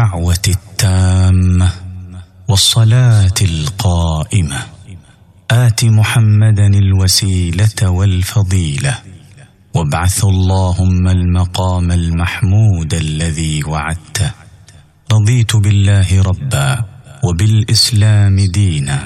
الدعوة التامة والصلاة القائمة آت محمدا الوسيلة والفضيلة وابعث اللهم المقام المحمود الذي وعدته رضيت بالله ربا وبالإسلام دينا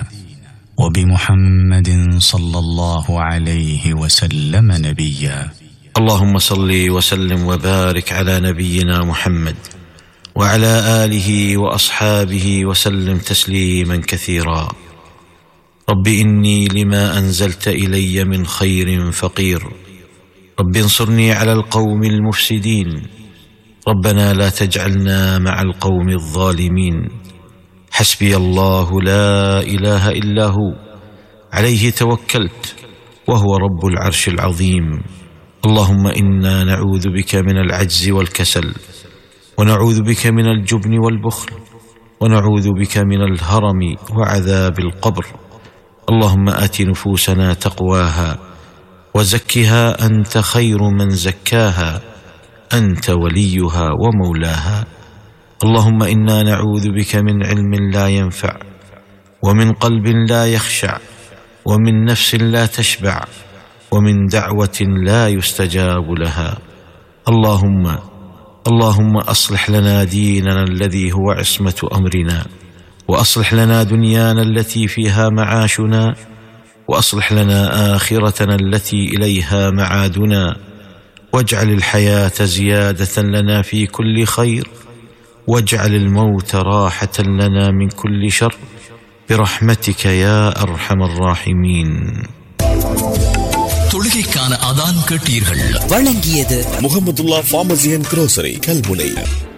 وبمحمد صلى الله عليه وسلم نبيا اللهم صل وسلم وبارك على نبينا محمد وعلى اله واصحابه وسلم تسليما كثيرا رب اني لما انزلت الي من خير فقير رب انصرني على القوم المفسدين ربنا لا تجعلنا مع القوم الظالمين حسبي الله لا اله الا هو عليه توكلت وهو رب العرش العظيم اللهم انا نعوذ بك من العجز والكسل ونعوذ بك من الجبن والبخل ونعوذ بك من الهرم وعذاب القبر اللهم ات نفوسنا تقواها وزكها انت خير من زكاها انت وليها ومولاها اللهم انا نعوذ بك من علم لا ينفع ومن قلب لا يخشع ومن نفس لا تشبع ومن دعوه لا يستجاب لها اللهم اللهم اصلح لنا ديننا الذي هو عصمه امرنا واصلح لنا دنيانا التي فيها معاشنا واصلح لنا اخرتنا التي اليها معادنا واجعل الحياه زياده لنا في كل خير واجعل الموت راحه لنا من كل شر برحمتك يا ارحم الراحمين தொழுகைக்கான அதான் கேட்டீர்கள் வழங்கியது Muhammadullah pharmacy and grocery Kalmunai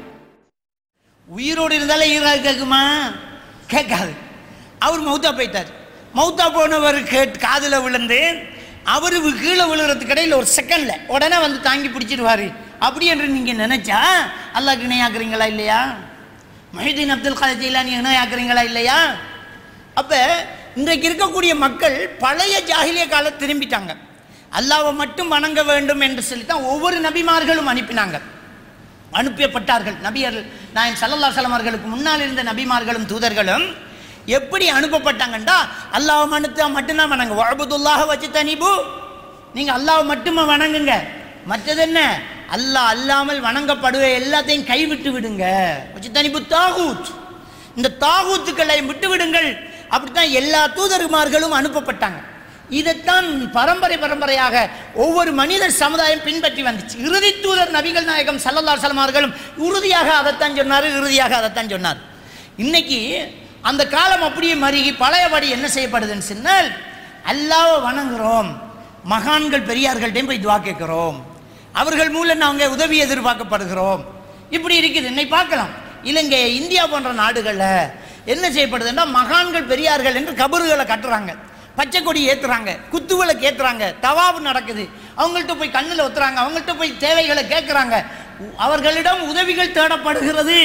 உயிரோடு இருந்தாலே ஈராது கேட்குமா கேட்காது அவர் மௌத்தா போயிட்டார் மௌத்தா போனவர் கேட் காதில் விழுந்து அவர் கீழே விழுகிறதுக்கு இடையில் ஒரு செகண்ட்ல உடனே வந்து தாங்கி பிடிச்சிடுவாரு அப்படி என்று நீங்க நினைச்சா அல்லாஹ்க்கு இணையாக்குறீங்களா இல்லையா மஹிதீன் அப்துல் காதர் ஜெயிலானி இணையாக்குறீங்களா இல்லையா அப்ப இன்றைக்கு இருக்கக்கூடிய மக்கள் பழைய ஜாகிலிய காலம் திரும்பிட்டாங்க அல்லாவை மட்டும் வணங்க வேண்டும் என்று சொல்லி தான் ஒவ்வொரு நபிமார்களும் அனுப்பினாங்க அனுப்பப்பட்டார்கள் நபியர்கள் நான் சல்லல்லா சலம் அவர்களுக்கு முன்னால் இருந்த நபிமார்களும் தூதர்களும் எப்படி அனுப்பப்பட்டாங்கண்டா அல்லாஹ் மனுத்தா மட்டும்தான் வணங்க வழபுதுல்லாக வச்சு தனிபு நீங்க அல்லாஹ் மட்டுமே வணங்குங்க மற்றது என்ன அல்லாஹ் அல்லாமல் வணங்கப்படுவ எல்லாத்தையும் கைவிட்டு விடுங்க வச்சு தனிபு தாகூத் இந்த தாகூத்துக்களை விட்டு விடுங்கள் அப்படித்தான் எல்லா தூதர்மார்களும் அனுப்பப்பட்டாங்க இதைத்தான் பரம்பரை பரம்பரையாக ஒவ்வொரு மனித சமுதாயம் பின்பற்றி வந்துச்சு இறுதி தூதர் நபிகள் நாயகம் சல்லல்லா சலமார்களும் உறுதியாக அதைத்தான் சொன்னார் இறுதியாக அதைத்தான் சொன்னார் இன்னைக்கு அந்த காலம் அப்படியே மருகி பழையபடி என்ன செய்யப்படுதுன்னு சொன்னால் அல்லாவை வணங்குறோம் மகான்கள் பெரியார்கள்ட்டையும் போய் துவா கேட்கிறோம் அவர்கள் மூலம் நாங்கள் உதவி எதிர்பார்க்கப்படுகிறோம் இப்படி இருக்குது இன்னை பார்க்கலாம் இலங்கை இந்தியா போன்ற நாடுகளில் என்ன செய்யப்படுதுன்னா மகான்கள் பெரியார்கள் என்று கபறுகளை கட்டுறாங்க பச்சை கொடி ஏத்துறாங்க குத்துவிளக்கு ஏத்துறாங்க தவாபு நடக்குது அவங்கள்ட்ட போய் கண்ணில் ஒத்துறாங்க அவங்கள்ட்ட போய் தேவைகளை கேட்குறாங்க அவர்களிடம் உதவிகள் தேடப்படுகிறது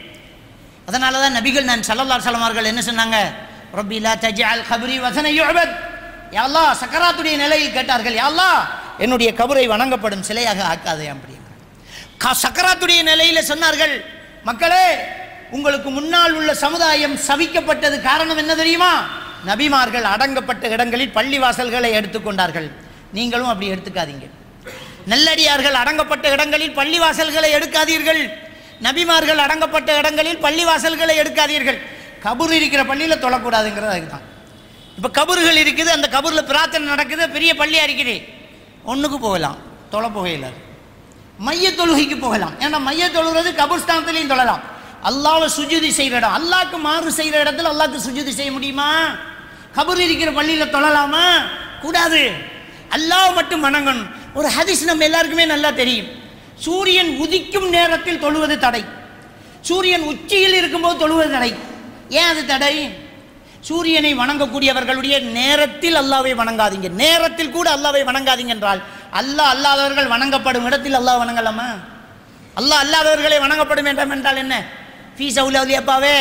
அதனால தான் நபிகள் நான் சல்லல்லா சலமார்கள் என்ன சொன்னாங்க ரப்பிலா தஜால் கபரி வசன யுஅபத் யாழ்லா சக்கராத்துடைய நிலையில் கேட்டார்கள் யாழ்லா என்னுடைய கபரை வணங்கப்படும் சிலையாக ஆக்காதே அப்படி க- சக்கராத்துடைய நிலையில சொன்னார்கள் மக்களே உங்களுக்கு முன்னால் உள்ள சமுதாயம் சபிக்கப்பட்டது காரணம் என்ன தெரியுமா நபிமார்கள் அடங்கப்பட்ட இடங்களில் பள்ளி வாசல்களை எடுத்துக்கொண்டார்கள் நீங்களும் அப்படி எடுத்துக்காதீங்க நல்லடியார்கள் அடங்கப்பட்ட இடங்களில் பள்ளி வாசல்களை எடுக்காதீர்கள் நபிமார்கள் அடங்கப்பட்ட இடங்களில் பள்ளி வாசல்களை எடுக்காதீர்கள் கபூர் இருக்கிற பள்ளியில் தொழக்கூடாதுங்கிறது அதுதான் இப்போ கபூர்கள் இருக்குது அந்த கபூரில் பிரார்த்தனை நடக்குது பெரிய பள்ளியாக இருக்குது ஒன்றுக்கு போகலாம் தொலை போகையில் மைய தொழுகைக்கு போகலாம் ஏன்னா மைய தொழுகிறது கபூர்ஸ்தானத்திலையும் தொழலாம் அல்லாவை சுஜுதி செய்கிற இடம் அல்லாஹ்க்கு மாறு செய்கிற இடத்துல அல்லாஹ்க்கு சுஜுதி செய்ய முடியுமா கபூர் இருக்கிற பள்ளியில் தொழலாமா கூடாது அல்லாஹ் மட்டும் வணங்கணும் ஒரு ஹதீஸ் நம்ம எல்லாருக்குமே நல்லா தெரியும் சூரியன் உதிக்கும் நேரத்தில் தொழுவது தடை சூரியன் உச்சியில் இருக்கும்போது தொழுவது தடை ஏன் அது தடை சூரியனை வணங்கக்கூடியவர்களுடைய நேரத்தில் அல்லாவை வணங்காதீங்க நேரத்தில் கூட அல்லாவை வணங்காதீங்க என்றால் அல்லாஹ் அல்லாதவர்கள் வணங்கப்படும் இடத்தில் அல்லாஹ் வணங்கலாமா அல்லாஹ் அல்லாதவர்களை வணங்கப்படும் என்றால் என்றால் என்ன ஃபீ சவுலாவதி அப்பாவே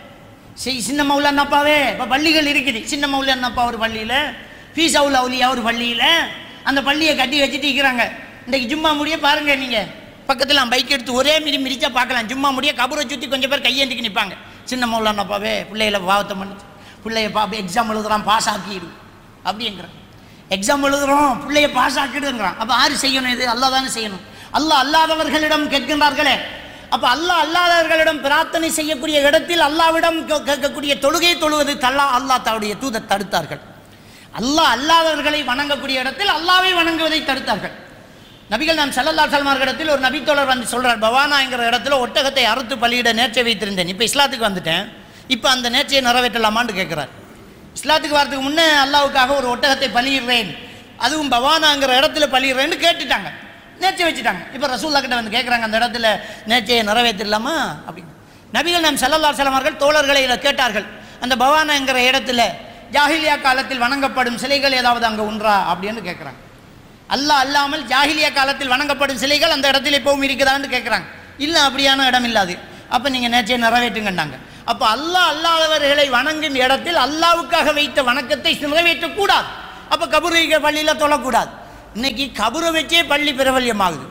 சி- சின்ன மௌலான் அப்பாவே இப்போ பள்ளிகள் இருக்குது சின்ன மௌலான் அப்பா ஒரு பள்ளியில் ஃபீ சவுல் அவுலியா ஒரு பள்ளியில் அந்த பள்ளியை கட்டி வச்சுட்டு இருக்கிறாங்க இன்றைக்கு ஜும்மா முடிய பாருங்க நீங்கள் பக்கத்தில் பைக் எடுத்து ஒரே மிதி மிதிச்சா பார்க்கலாம் சும்மா முடிய கபரை சுற்றி கொஞ்சம் பேர் கையேந்திக்கு நிற்பாங்க சின்ன மௌலானாப்பாவே பிள்ளைகளை பாவத்தை மன்னிச்சு பிள்ளைய பாப்பா எக்ஸாம் எழுதுறான் பாஸ் ஆக்கிடு அப்படிங்கிறான் எக்ஸாம் எழுதுறோம் பிள்ளைய பாஸ் ஆக்கிடுங்கிறான் அப்போ யாரு செய்யணும் இது அல்லாஹ் தானே செய்யணும் அல்லாஹ் அல்லாதவர்களிடம் கேட்கின்றார்களே அப்போ அல்லாஹ் அல்லாதவர்களிடம் பிரார்த்தனை செய்யக்கூடிய இடத்தில் அல்லாவிடம் கே- கேட்கக்கூடிய தொழுகை தொழுவது தல்லா அல்லாஹ் தன்னுடைய தூதர் தடுத்தார்கள் அல்லாஹ் அல்லாதவர்களை வணங்கக்கூடிய இடத்தில் அல்லாவை வணங்குவதை தடுத்தார்கள் நபிகள் நாம் சல்லல்லா சல்மார்களிடத்தில் ஒரு நபித்தோழர் வந்து சொல்றார் பவானாங்கிற இடத்துல ஒட்டகத்தை அறுத்து பலியிட நேர்ச்சை வைத்திருந்தேன் இப்போ இஸ்லாத்துக்கு வந்துட்டேன் இப்போ அந்த நேர்ச்சையை நிறைவேற்றலாமான்னு கேட்குறார் இஸ்லாத்துக்கு வரதுக்கு முன்னே அல்லாவுக்காக ஒரு ஒட்டகத்தை பலியிடுறேன் அதுவும் பவானாங்கிற இடத்துல பலியிடுறேன்னு கேட்டுட்டாங்க நேர்ச்சை வச்சுட்டாங்க இப்போ ரசூல்லா கிட்ட வந்து கேட்குறாங்க அந்த இடத்துல நேர்ச்சையை நிறைவேற்றிடலாமா அப்படின்னு நபிகள் நாம் சல்லல்லா சலமார்கள் தோழர்களை இதை கேட்டார்கள் அந்த பவானாங்கிற இடத்துல ஜாஹிலியா காலத்தில் வணங்கப்படும் சிலைகள் ஏதாவது அங்கே உண்டா அப்படின்னு கேட்குறாங்க அல்லாஹ் அல்லாமல் ஜாஹிலியா காலத்தில் வணங்கப்படும் சிலைகள் அந்த இடத்துல இப்பவும் இருக்குதான்னு கேட்குறாங்க இல்லை அப்படியான இடம் இல்லாது அப்போ நீங்கள் நேற்றைய நிறைவேற்றுங்கன்னாங்க அப்போ அல்லாஹ் அல்லாதவர்களை வணங்கும் இடத்தில் அல்லாவுக்காக வைத்த வணக்கத்தை நிறைவேற்றக்கூடாது அப்போ கபூர் பள்ளியில் தொழக்கூடாது இன்னைக்கு கபூரை வச்சே பள்ளி பிரபல்யமாகுது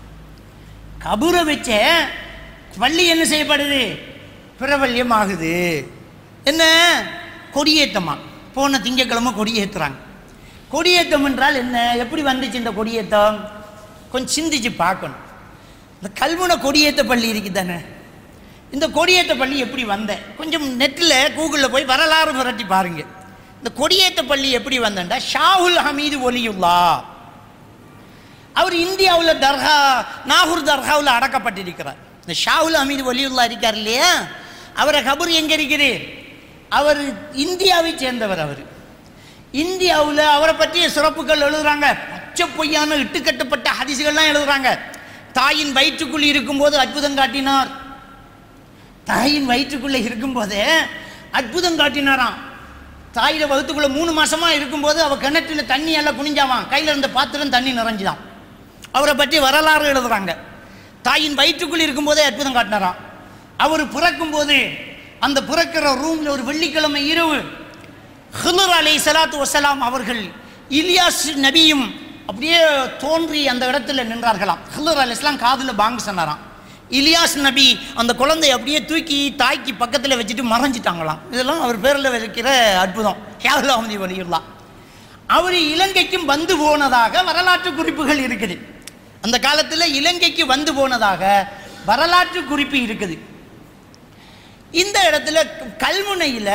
கபூரை வச்சே பள்ளி என்ன செய்யப்படுது பிரபல்யமாகுது என்ன கொடியேற்றமா போன திங்கக்கிழமை கொடியேற்றுறாங்க கொடியேற்றம் என்றால் என்ன எப்படி வந்துச்சு இந்த கொடியேற்றம் கொஞ்சம் சிந்திச்சு பார்க்கணும் இந்த கல்முனை கொடியேற்ற பள்ளி இருக்குது தானே இந்த கொடியேற்ற பள்ளி எப்படி வந்தேன் கொஞ்சம் நெட்டில் கூகுளில் போய் வரலாறு புரட்டி பாருங்க இந்த கொடியேற்ற பள்ளி எப்படி வந்தேன்டா ஷாஹுல் ஹமீது ஒலியுல்லா அவர் இந்தியாவில் தர்கா நாகூர் தர்காவில் அடக்கப்பட்டிருக்கிறார் இந்த ஷாஹுல் ஹமீது ஒலியுல்லா இருக்கார் இல்லையா அவரை கபூர் எங்கே இருக்குது அவர் இந்தியாவை சேர்ந்தவர் அவர் இந்தியாவில் அவரை பற்றிய சிறப்புகள் எழுதுறாங்க பச்சை பொய்யான இட்டுக்கட்டப்பட்ட ஹதிசுகள்லாம் எழுதுறாங்க தாயின் வயிற்றுக்குள் இருக்கும்போது அற்புதம் காட்டினார் தாயின் வயிற்றுக்குள்ளே இருக்கும்போதே அற்புதம் காட்டினாராம் தாயில வகுத்துக்குள்ள மூணு மாசமா இருக்கும்போது அவ கிணற்றுல தண்ணி எல்லாம் குனிஞ்சாவான் கையில இருந்த பாத்திரம் தண்ணி நிறைஞ்சுதான் அவரை பற்றி வரலாறு எழுதுறாங்க தாயின் வயிற்றுக்குள் இருக்கும்போதே அற்புதம் காட்டினாராம் அவர் பிறக்கும்போது அந்த பிறக்கிற ரூம்ல ஒரு வெள்ளிக்கிழமை இரவு ஹிலர் அலை சலாத்து வசலாம் அவர்கள் இலியாஸ் நபியும் அப்படியே தோன்றி அந்த இடத்துல நின்றார்களாம் ஹிலர் அலி இஸ்லாம் காதில் பாங்கு சொன்னாராம் இலியாஸ் நபி அந்த குழந்தைய அப்படியே தூக்கி தாய்க்கு பக்கத்தில் வச்சுட்டு மறைஞ்சிட்டாங்களாம் இதெல்லாம் அவர் பேரில் வைக்கிற அற்புதம் ஹியாவுல் அஹமதி வலியுல்லா அவர் இலங்கைக்கும் வந்து போனதாக வரலாற்று குறிப்புகள் இருக்குது அந்த காலத்தில் இலங்கைக்கு வந்து போனதாக வரலாற்று குறிப்பு இருக்குது இந்த இடத்துல கல்முனையில்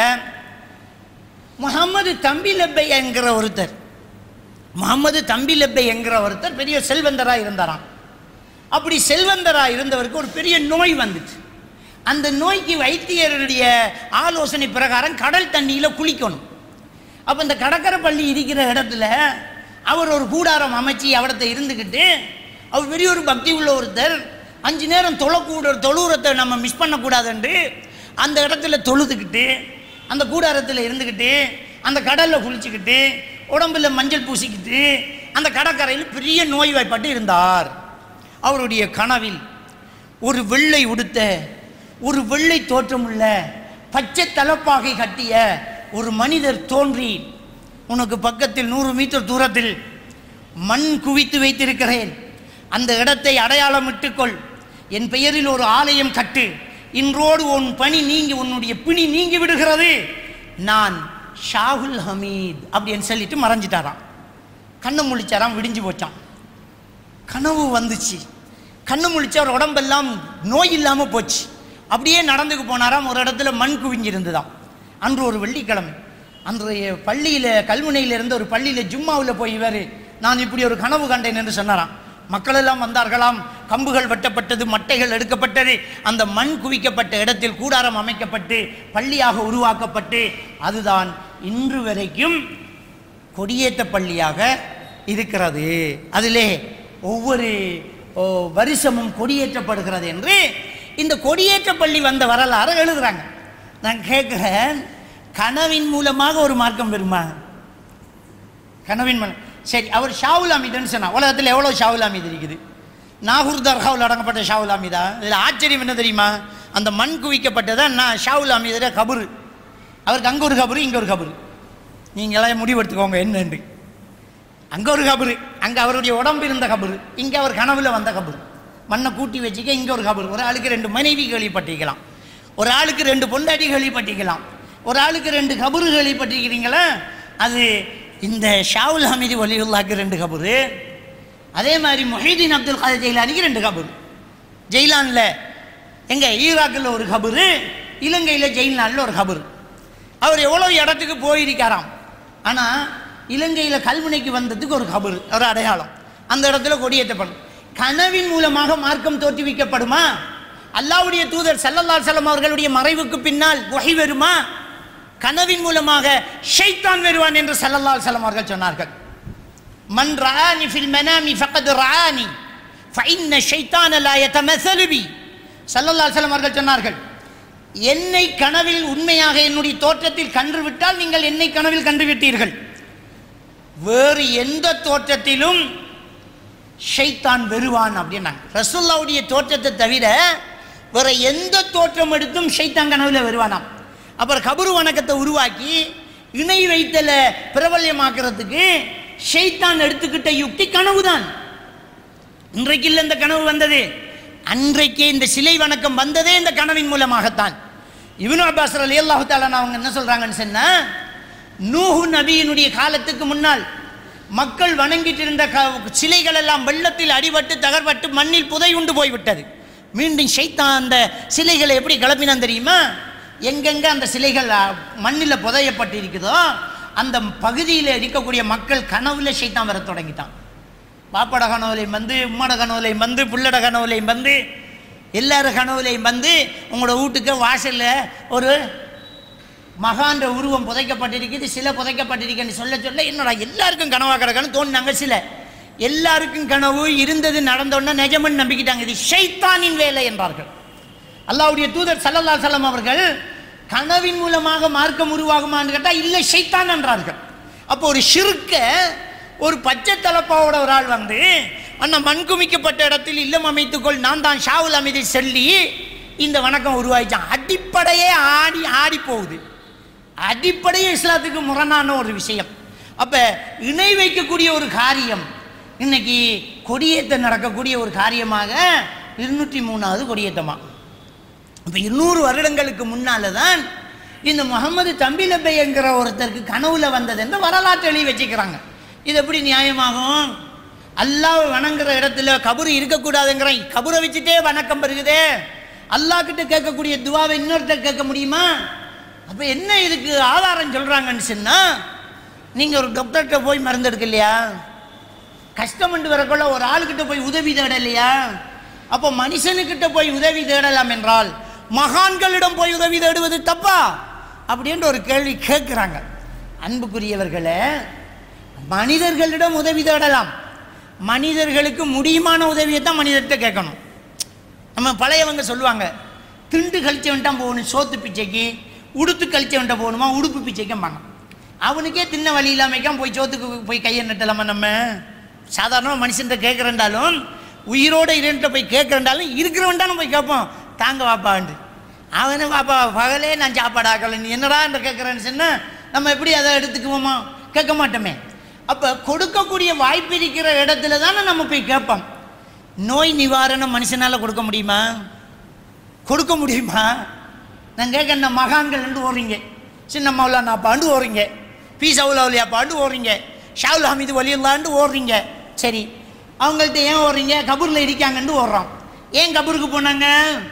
முகமது தம்பி லெப்பை என்கிற ஒருத்தர் முகமது தம்பி லெப்பை என்கிற ஒருத்தர் பெரிய செல்வந்தராக இருந்தாராம் அப்படி செல்வந்தராக இருந்தவருக்கு ஒரு பெரிய நோய் வந்துச்சு அந்த நோய்க்கு வைத்தியருடைய ஆலோசனை பிரகாரம் கடல் தண்ணியில் குளிக்கணும் அப்போ இந்த கடற்கரை பள்ளி இருக்கிற இடத்துல அவர் ஒரு கூடாரம் அமைச்சு அவடத்தை இருந்துக்கிட்டு அவர் பெரிய ஒரு பக்தி உள்ள ஒருத்தர் அஞ்சு நேரம் தொழக்கூட தொழுவுரத்தை நம்ம மிஸ் பண்ணக்கூடாதுன்று அந்த இடத்துல தொழுதுக்கிட்டு அந்த கூடாரத்தில் இருந்துக்கிட்டு அந்த கடலில் குளிச்சுக்கிட்டு உடம்புல மஞ்சள் பூசிக்கிட்டு அந்த கடற்கரையில் பெரிய நோய்வாய்ப்பட்டு இருந்தார் அவருடைய கனவில் ஒரு வெள்ளை உடுத்த ஒரு வெள்ளை தோற்றமுள்ள பச்சை தலப்பாகை கட்டிய ஒரு மனிதர் தோன்றி உனக்கு பக்கத்தில் நூறு மீட்டர் தூரத்தில் மண் குவித்து வைத்திருக்கிறேன் அந்த இடத்தை அடையாளமிட்டுக்கொள் என் பெயரில் ஒரு ஆலயம் கட்டு இன்றோடு உன் பணி நீங்கி உன்னுடைய பிணி நீங்கி விடுகிறது நான் ஷாகுல் ஹமீத் அப்படின்னு சொல்லிட்டு மறைஞ்சிட்டாராம் கண்ணை முழிச்சாராம் விடிஞ்சு போச்சான் கனவு வந்துச்சு கண்ணு முழிச்சு அவர் உடம்பெல்லாம் நோய் இல்லாமல் போச்சு அப்படியே நடந்துக்கு போனாராம் ஒரு இடத்துல மண் குவிஞ்சிருந்துதாம் அன்று ஒரு வெள்ளிக்கிழமை அன்றைய பள்ளியில் கல்முனையில் இருந்த ஒரு பள்ளியில் ஜும்மாவில் போய் இவர் நான் இப்படி ஒரு கனவு கண்டேன் என்று சொன்னாராம் மக்கள் எல்லாம் வந்தார்களாம் கம்புகள் வெட்டப்பட்டது மட்டைகள் எடுக்கப்பட்டது அந்த மண் குவிக்கப்பட்ட இடத்தில் கூடாரம் அமைக்கப்பட்டு பள்ளியாக உருவாக்கப்பட்டு அதுதான் இன்று வரைக்கும் கொடியேற்ற பள்ளியாக இருக்கிறது அதிலே ஒவ்வொரு ஓ, வருஷமும் கொடியேற்றப்படுகிறது என்று இந்த கொடியேற்ற பள்ளி வந்த வரலாறு எழுதுறாங்க நான் கேட்குறேன் கனவின் மூலமாக ஒரு மார்க்கம் வருமா கனவின் மூலம் சரி அவர் ஷாவுல் அமீதுன்னு சொன்னா உலகத்தில் எவ்வளோ ஷாவுல் அமீது இருக்குது நாகூர் தர்காவில் அடங்கப்பட்ட ஷாவுல் அமீதா இதில் ஆச்சரியம் என்ன தெரியுமா அந்த மண் குவிக்கப்பட்டதான் நான் ஷாவுல் அமீதுல கபுரு அவருக்கு அங்கே ஒரு கபரு இங்கே ஒரு கபரு நீங்கள் எல்லாம் முடிவெடுத்துக்கோங்க என்னன்னு அங்கே ஒரு கபரு அங்கே அவருடைய உடம்பு இருந்த கபரு இங்கே அவர் கனவுல வந்த கபரு மண்ணை கூட்டி வச்சுக்க இங்கே ஒரு கபர் ஒரு ஆளுக்கு ரெண்டு மனைவி கேள்விப்பட்டிருக்கலாம் ஒரு ஆளுக்கு ரெண்டு பொண்டாட்டி கேள்விப்பட்டிருக்கலாம் ஒரு ஆளுக்கு ரெண்டு கபரு கேள்விப்பட்டிருக்கிறீங்களா அது இந்த ஷாவுல் ஹமீது வலியுல்லாக்கு ரெண்டு கபரு அதே மாதிரி மொஹீதீன் அப்துல் காதர் ஜெயிலானிக்கு ரெண்டு கபரு ஜெயிலானில் எங்க ஈராக்கில் ஒரு கபரு இலங்கையில் ஜெயிலானில் ஒரு கபரு அவர் எவ்வளோ இடத்துக்கு போயிருக்காராம் ஆனால் இலங்கையில் கல்முனைக்கு வந்ததுக்கு ஒரு கபரு ஒரு அடையாளம் அந்த இடத்துல கொடியேற்றப்படும் கனவின் மூலமாக மார்க்கம் தோற்றுவிக்கப்படுமா அல்லாவுடைய தூதர் சல்லல்லா செல்லம் அவர்களுடைய மறைவுக்கு பின்னால் வகை வருமா கனவின் மூலமாக ஷைத்தான் வருவான் என்று சல்லல்லா செல்லம் அவர்கள் சொன்னார்கள் மன் ரஆனி ஃபில் மனாமி ஃபக்கத் ரஆனி ஃபஇன்ன ஷைத்தான லா யதமஸலு பி ஸல்லல்லாஹு அலைஹி வஸல்லம் அவர்கள் சொன்னார்கள் என்னை கனவில் உண்மையாக என்னுடைய தோற்றத்தில் கன்று விட்டால் நீங்கள் என்னை கனவில் கண்டு விட்டீர்கள் வேறு எந்த தோற்றத்திலும் ஷைத்தான் வருவான் அப்படின்னாங்க ரசூல்லாவுடைய தோற்றத்தை தவிர வேற எந்த தோற்றம் எடுத்தும் ஷைத்தான் கனவுல வருவானாம் அப்புறம் கபரு வணக்கத்தை உருவாக்கி இணை வைத்தல பிரபல்யமாக்குறதுக்கு ஷைத்தான் எடுத்துக்கிட்ட யுக்தி கனவுதான் இன்றைக்கு இல்லை இந்த கனவு வந்தது அன்றைக்கே இந்த சிலை வணக்கம் வந்ததே இந்த கனவின் மூலமாகத்தான் இவனு அப்பாஸ் அலி அல்லாஹு தாலான் அவங்க என்ன சொல்றாங்கன்னு சொன்னா நூஹு நபியினுடைய காலத்துக்கு முன்னால் மக்கள் வணங்கிட்டு இருந்த க- சிலைகள் எல்லாம் வெள்ளத்தில் அடிபட்டு தகர்பட்டு மண்ணில் புதை உண்டு போய்விட்டது மீண்டும் ஷைத்தான் அந்த சிலைகளை எப்படி கிளப்பினான் தெரியுமா எங்கெங்க அந்த சிலைகள் மண்ணில் புதையப்பட்டு இருக்குதோ அந்த பகுதியில் இருக்கக்கூடிய மக்கள் கனவுல ஷைத்தான் வர தொடங்கிட்டான் பாப்பட கனவுலையும் வந்து உம்மட கனவுலையும் வந்து புள்ளட கனவுலையும் வந்து எல்லார கனவுலையும் வந்து உங்களோட வீட்டுக்கு வாசல்ல ஒரு மகான்ற உருவம் புதைக்கப்பட்டிருக்குது சில புதைக்கப்பட்டிருக்குன்னு சொல்ல சொல்ல என்னடா எல்லாருக்கும் கனவா கிடக்குன்னு தோணுனாங்க சில எல்லாருக்கும் கனவு இருந்தது நடந்தோன்னா நிஜமன் நம்பிக்கிட்டாங்க இது ஷைத்தானின் வேலை என்றார்கள் அல்லாஹ்வுடைய தூதர் சல்லல்லா சலம் அவர்கள் கனவின் மூலமாக மார்க்கம் உருவாகுமான்னு கேட்டால் இல்லை ஷைத்தான் என்றார்கள் அப்போ ஒரு ஷிருக்க ஒரு பச்சை தலப்பாவோட ஒரு ஆள் வந்து அண்ணா மண் குமிக்கப்பட்ட இடத்தில் இல்லம் அமைத்துக்கொள் நான் தான் ஷாவுல் அமைதி சொல்லி இந்த வணக்கம் உருவாயிச்சான் அடிப்படையே ஆடி ஆடி போகுது அடிப்படையே இஸ்லாத்துக்கு முரணான ஒரு விஷயம் அப்ப இணை வைக்கக்கூடிய ஒரு காரியம் இன்னைக்கு கொடியேற்ற நடக்கக்கூடிய ஒரு காரியமாக இருநூற்றி மூணாவது கொடியேற்றமா இப்போ இருநூறு வருடங்களுக்கு முன்னால தான் இந்த முகமது தம்பிலப்பை என்கிற ஒருத்தருக்கு கனவுல வந்தது என்று வரலாற்று எழுதி வச்சுக்கிறாங்க இது எப்படி நியாயமாகும் அல்லாஹ் வணங்குற இடத்துல கபரு இருக்கக்கூடாதுங்கிற கபரை வச்சுட்டே வணக்கம் பெருகுதே அல்லாஹ் கிட்ட கேட்கக்கூடிய துவாவை இன்னொருத்தர் கேட்க முடியுமா அப்போ என்ன இதுக்கு ஆதாரம் சொல்றாங்கன்னு சொன்னா நீங்க ஒரு டாக்டர்கிட்ட போய் மருந்து எடுக்க இல்லையா கஷ்டமண்டு வரக்குள்ள ஒரு ஆளுக்கிட்ட போய் உதவி தேடலையா அப்போ மனுஷனுக்கிட்ட போய் உதவி தேடலாம் என்றால் மகான்களிடம் போய் உதவி தேடுவது தப்பா அப்படின்ற ஒரு கேள்வி கேட்குறாங்க அன்புக்குரியவர்களே மனிதர்களிடம் உதவி தேடலாம் மனிதர்களுக்கு முடியுமான உதவியை தான் மனிதர்கிட்ட கேட்கணும் நம்ம பழையவங்க சொல்லுவாங்க திண்டு கழிச்சவன்ட்டான் போகணும் சோத்து பிச்சைக்கு உடுத்து கழிச்சவன்ட்ட போகணுமா உடுப்பு பிச்சைக்கும்பாங்க அவனுக்கே தின்ன வழி இல்லாமைக்கான் போய் சோத்துக்கு போய் கையை நட்டலாமா நம்ம சாதாரணமாக மனுஷன்ட்ட கேட்குறண்டாலும் உயிரோட இருன்ட்ட போய் கேட்குறண்டாலும் இருக்கிறவன்டாலும் போய் கேட்போம் தாங்க வாப்பான்ட்டு அவனு வாப்பா பகலே நான் சாப்பாடு ஆக்கலை நீ என்னடா என்று கேட்குறேன்னு சொன்னால் நம்ம எப்படி அதை எடுத்துக்குவோமா கேட்க மாட்டோமே அப்போ கொடுக்கக்கூடிய வாய்ப்பு இருக்கிற இடத்துல தானே நம்ம போய் கேட்போம் நோய் நிவாரணம் மனுஷனால் கொடுக்க முடியுமா கொடுக்க முடியுமா நான் கேட்க மகான்கள் ஓடுறீங்க சின்ன மௌலானா பாண்டு ஓடுறீங்க பி சவுலாவுலியா பாண்டு ஓடுறீங்க ஷாவுல் ஹமீது வலியுல்லாண்டு ஓடுறீங்க சரி அவங்கள்ட்ட ஏன் ஓடுறீங்க கபூரில் இருக்காங்கன்னு ஓடுறோம் ஏன் கபூருக்கு போனாங்க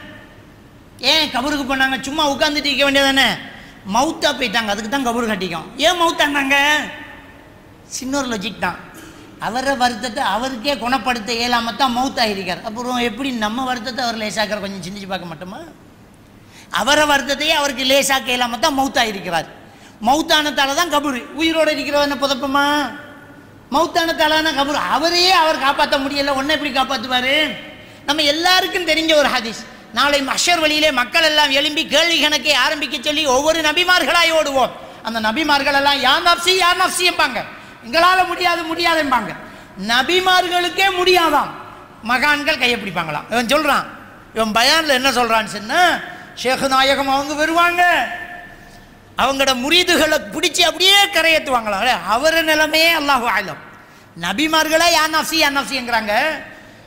ஏன் கபூருக்கு போனாங்க சும்மா உட்காந்துட்டு இருக்க வேண்டியதானே மவுத்தா போயிட்டாங்க அதுக்கு தான் கபூர் கட்டிக்கும் ஏன் மவுத்தானாங்க சின்ன ஒரு லொஜிக் தான் அவரை வருத்தத்தை அவருக்கே குணப்படுத்த இயலாம தான் மவுத்தாகிருக்கார் அப்புறம் எப்படி நம்ம வருத்தத்தை அவர் லேசாக்கிற கொஞ்சம் சிந்திச்சு பார்க்க மாட்டோமா அவரை வருத்தத்தையே அவருக்கு லேசாக்க இயலாம தான் மவுத்தாகிருக்கிறார் மவுத்தானத்தால தான் கபூர் உயிரோடு இருக்கிறவன புதப்பமா மவுத்தானத்தாலான கபூர் அவரையே அவர் காப்பாற்ற முடியல ஒன்றை எப்படி காப்பாற்றுவார் நம்ம எல்லாருக்கும் தெரிஞ்ச ஒரு ஹதீஸ் நாளை மஷர் வழியிலே மக்கள் எல்லாம் எழும்பி கேள்வி கணக்கை ஆரம்பிக்க சொல்லி ஒவ்வொரு நபிமார்களாய் ஓடுவோம் அந்த நபிமார்கள் எல்லாம் யா நப்சி யா நப்சி எம்பாங்க எங்களால் முடியாது முடியாதும்பாங்க நபிமார்களுக்கே முடியாதாம் மகான்கள் கையை பிடிப்பாங்களாம் இவன் சொல்றான் இவன் பயான்ல என்ன சொல்றான்னு சொன்னா ஷேக் நாயகம் அவங்க வருவாங்க அவங்களோட முறிதுகளை பிடிச்சி அப்படியே கரையேற்றுவாங்களா அவர் நிலைமையே அல்லாஹு ஆலம் நபிமார்களே யா நப்சி யா நப்சிங்கிறாங்க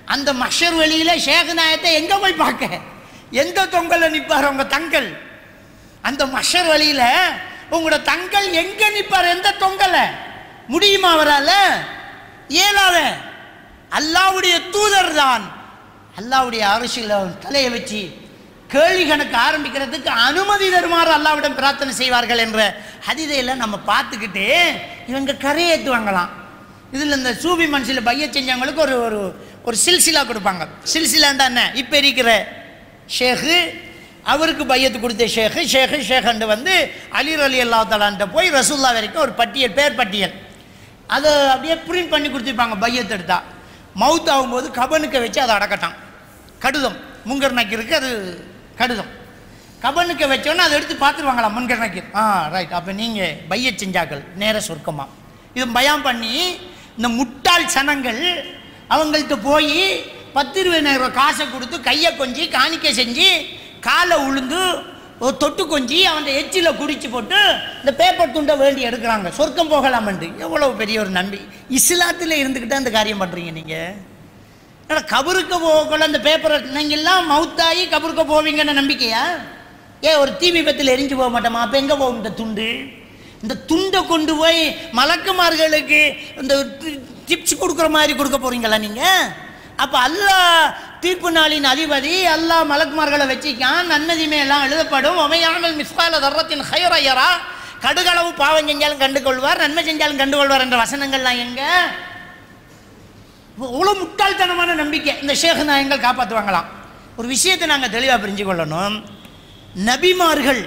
அந்த மஷர் வெளியில ஷேக் நாயத்தை எங்க போய் பார்க்க எந்த தொங்கல்ல நிப்பார் உங்க தங்கள் அந்த மஷர் வழியில உங்களோட தங்கள் எங்க நிப்பார் எந்த தொங்கல முடியுமா அவரால இயலாத அல்லாவுடைய தூதர் தான் அல்லாவுடைய அரசியல தலையை வச்சு கேள்வி கணக்கு ஆரம்பிக்கிறதுக்கு அனுமதி தருமாறு அல்லாவிடம் பிரார்த்தனை செய்வார்கள் என்ற ஹதிதையெல்லாம் நம்ம பார்த்துக்கிட்டு இவங்க கரையேற்றுவாங்களாம் இதில் இந்த சூபி மனசில் பைய செஞ்சவங்களுக்கு ஒரு ஒரு ஒரு சில்சிலா கொடுப்பாங்க சில்சிலாண்டா என்ன இப்போ இருக்கிற ஷேகு அவருக்கு பையத்து கொடுத்த ஷேகு ஷேகு ஷேகண்டு வந்து அலிர் அலி அல்லா தலான்ட்ட போய் ரசூல்லா வரைக்கும் ஒரு பட்டியல் பேர் பட்டியல் அதை அப்படியே பிரிண்ட் பண்ணி கொடுத்துருப்பாங்க பையத்து எடுத்தா மவுத் ஆகும்போது கபனுக்க வச்சு அதை அடக்கட்டான் கடுதம் முங்கர் நக்கீருக்கு அது கடுதம் கபனுக்க வச்சோன்னே அதை எடுத்து பார்த்துருவாங்களா முன்கர் நக்கீர் ஆ ரைட் அப்போ நீங்கள் பைய செஞ்சாக்கள் நேர சொர்க்கமா இது பயம் பண்ணி இந்த முட்டாள் சனங்கள் அவங்கள்ட்ட போய் பத்து இருபதாயிரம் ரூபாய் காசை கொடுத்து கையை கொஞ்சி காணிக்கை செஞ்சு காலை உளுந்து ஒரு தொட்டு கொஞ்சி அவன் எச்சில குடிச்சு போட்டு இந்த பேப்பர் துண்டை வேண்டி எடுக்கிறாங்க சொர்க்கம் போகலாமண்டு எவ்வளவு பெரிய ஒரு நம்பி இஸ்லாத்தில் இருந்துக்கிட்டு அந்த காரியம் பண்ணுறீங்க நீங்கள் ஏன்னா கபருக்கு போகல அந்த பேப்பரை நீங்கள் எல்லாம் மவுத்தாகி கபருக்கு போவீங்கன்னு நம்பிக்கையா ஏன் ஒரு தீ விபத்தில் எரிஞ்சு போக மாட்டோமா அப்போ எங்கே போகும் இந்த துண்டு இந்த துண்டை கொண்டு போய் மலக்குமார்களுக்கு இந்த டிப்ஸ் கொடுக்குற மாதிரி கொடுக்க போறீங்களா நீங்கள் அப்போ அல்லாஹ் தீர்ப்பு நாளின் அதிபதி அல்லாஹ் மலக்குமார்களை வச்சிக்கான் நன்மதிமே எல்லாம் எழுதப்படும் ஒமையாமல் மிஸ்கால தர்றத்தின் ஹைரையரா கடுகளவு பாவம் செஞ்சாலும் கண்டுகொள்வார் நன்மை செஞ்சாலும் கண்டுகொள்வார் என்ற வசனங்கள்லாம் எங்கே அவ்வளோ முட்டாள்தனமான நம்பிக்கை இந்த ஷேக் நாயங்கள் காப்பாற்றுவாங்களாம் ஒரு விஷயத்தை நாங்கள் தெளிவாக புரிஞ்சு கொள்ளணும் நபிமார்கள்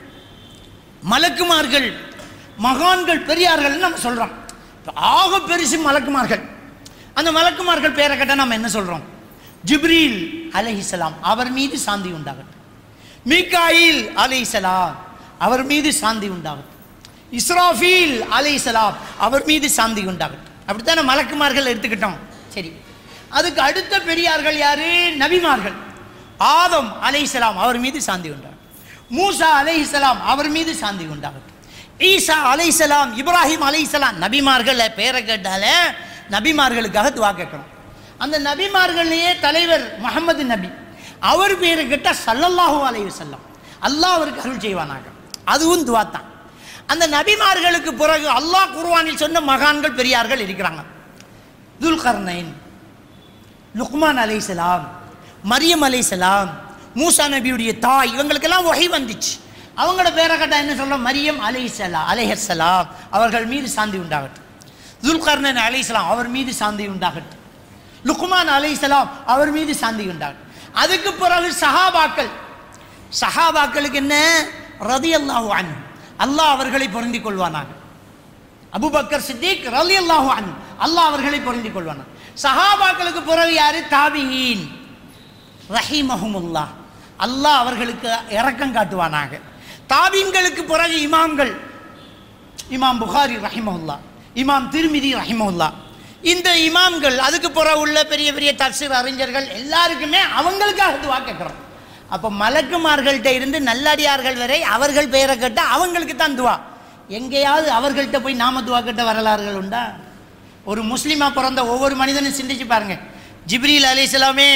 மலக்குமார்கள் மகான்கள் பெரியார்கள்னு நம்ம சொல்கிறோம் ஆக பெருசு மலக்குமார்கள் அந்த மலக்குமார்கள் பேரை கேட்டால் நம்ம என்ன சொல்கிறோம் ஜிப்ரீல் அலைஹிஸ்ஸலாம் அவர் மீது சாந்தி உண்டாகட்டும் மீகாயில் அலைஹிஸ்ஸலாம் அவர் மீது சாந்தி உண்டாகட்டும் இஸ்ராஃபீல் அலைஹிஸ்ஸலாம் அவர் மீது சாந்தி உண்டாகட்டும் அப்படித்தானே மலக்குமார்கள் எடுத்துக்கிட்டோம் சரி அதுக்கு அடுத்த பெரியார்கள் யாரு நபிமார்கள் ஆதம் அலைஹிஸ்ஸலாம் அவர் மீது சாந்தி உண்டாகட்டும் மூசா அலைஹிஸ்ஸலாம் அவர் மீது சாந்தி உண்டாகட்டும் ஈசா அலைஹிஸ்ஸலாம் இப்ராஹிம் அலைஹிஸ்ஸலாம் நபிமார்கள் பேரை கேட்டாலே நபிமார்களுக்காக துவா கேட்கணும் அந்த நபிமார்களையே தலைவர் முகமது நபி அவர் பேரை கேட்டால் சல்லல்லாஹு அலைஹி வஸல்லம் அல்லாஹ் அவருக்கு அருள் செய்வானாக அதுவும் துவா தான் அந்த நபிமார்களுக்கு பிறகு அல்லாஹ் குர்ஆனில் சொன்ன மகான்கள் பெரியார்கள் இருக்கிறாங்க துல்கர்னைன் லுக்மான் அலைஹிஸ்ஸலாம் மரியம் அலைஹிஸ்ஸலாம் மூசா நபியுடைய தாய் இவங்களுக்கெல்லாம் வகை வந்துச்சு அவங்களோட பேரை கேட்டால் என்ன சொல்றோம் மரியம் அலைஹிஸ்ஸலா அலைஹிஸ்ஸலாம் அவர்கள் மீது சாந்தி உண்டாகட்டும் துல்கர்னன் அலைஹிஸ்ஸலாம் அவர் மீது சாந்தி உண்டாகட்டும் லுக்மான் அலைஹிஸ்ஸலாம் அவர் மீது சாந்தி உண்டாகட்டும் அதுக்கு பிறகு சஹாபாக்கள் சஹாபாக்களுக்கு என்ன ரதி அல்லாஹு அன் அல்லாஹ் அவர்களை பொருந்திக் கொள்வானாக அபுபக்கர் சித்திக் ரலி அல்லாஹு அன் அல்லாஹ் அவர்களை பொருந்திக் கொள்வானாக சஹாபாக்களுக்கு பிறகு யாரு தாபியின் ரஹிமஹுமுல்லா அல்லாஹ் அவர்களுக்கு இரக்கம் காட்டுவானாக தாபீன்களுக்கு பிறகு இமாம்கள் இமாம் புகாரி ரஹிமஹுல்லா இமாம் திருமிதி ரஹிமஹுல்லா இந்த இமாம்கள் அதுக்கு பிறகு உள்ள பெரிய பெரிய தப்சீர் அறிஞர்கள் எல்லாருக்குமே அவங்களுக்காக துவா கேட்குறோம் அப்போ மலக்குமார்கள்ட்ட இருந்து நல்லடியார்கள் வரை அவர்கள் பெயரை கேட்டால் அவங்களுக்கு தான் துவா எங்கேயாவது அவர்கள்ட்ட போய் நாம துவா கேட்ட வரலாறுகள் உண்டா ஒரு முஸ்லீமா பிறந்த ஒவ்வொரு மனிதனும் சிந்திச்சு பாருங்க ஜிப்ரீல் அலைஹிஸ்ஸலாமே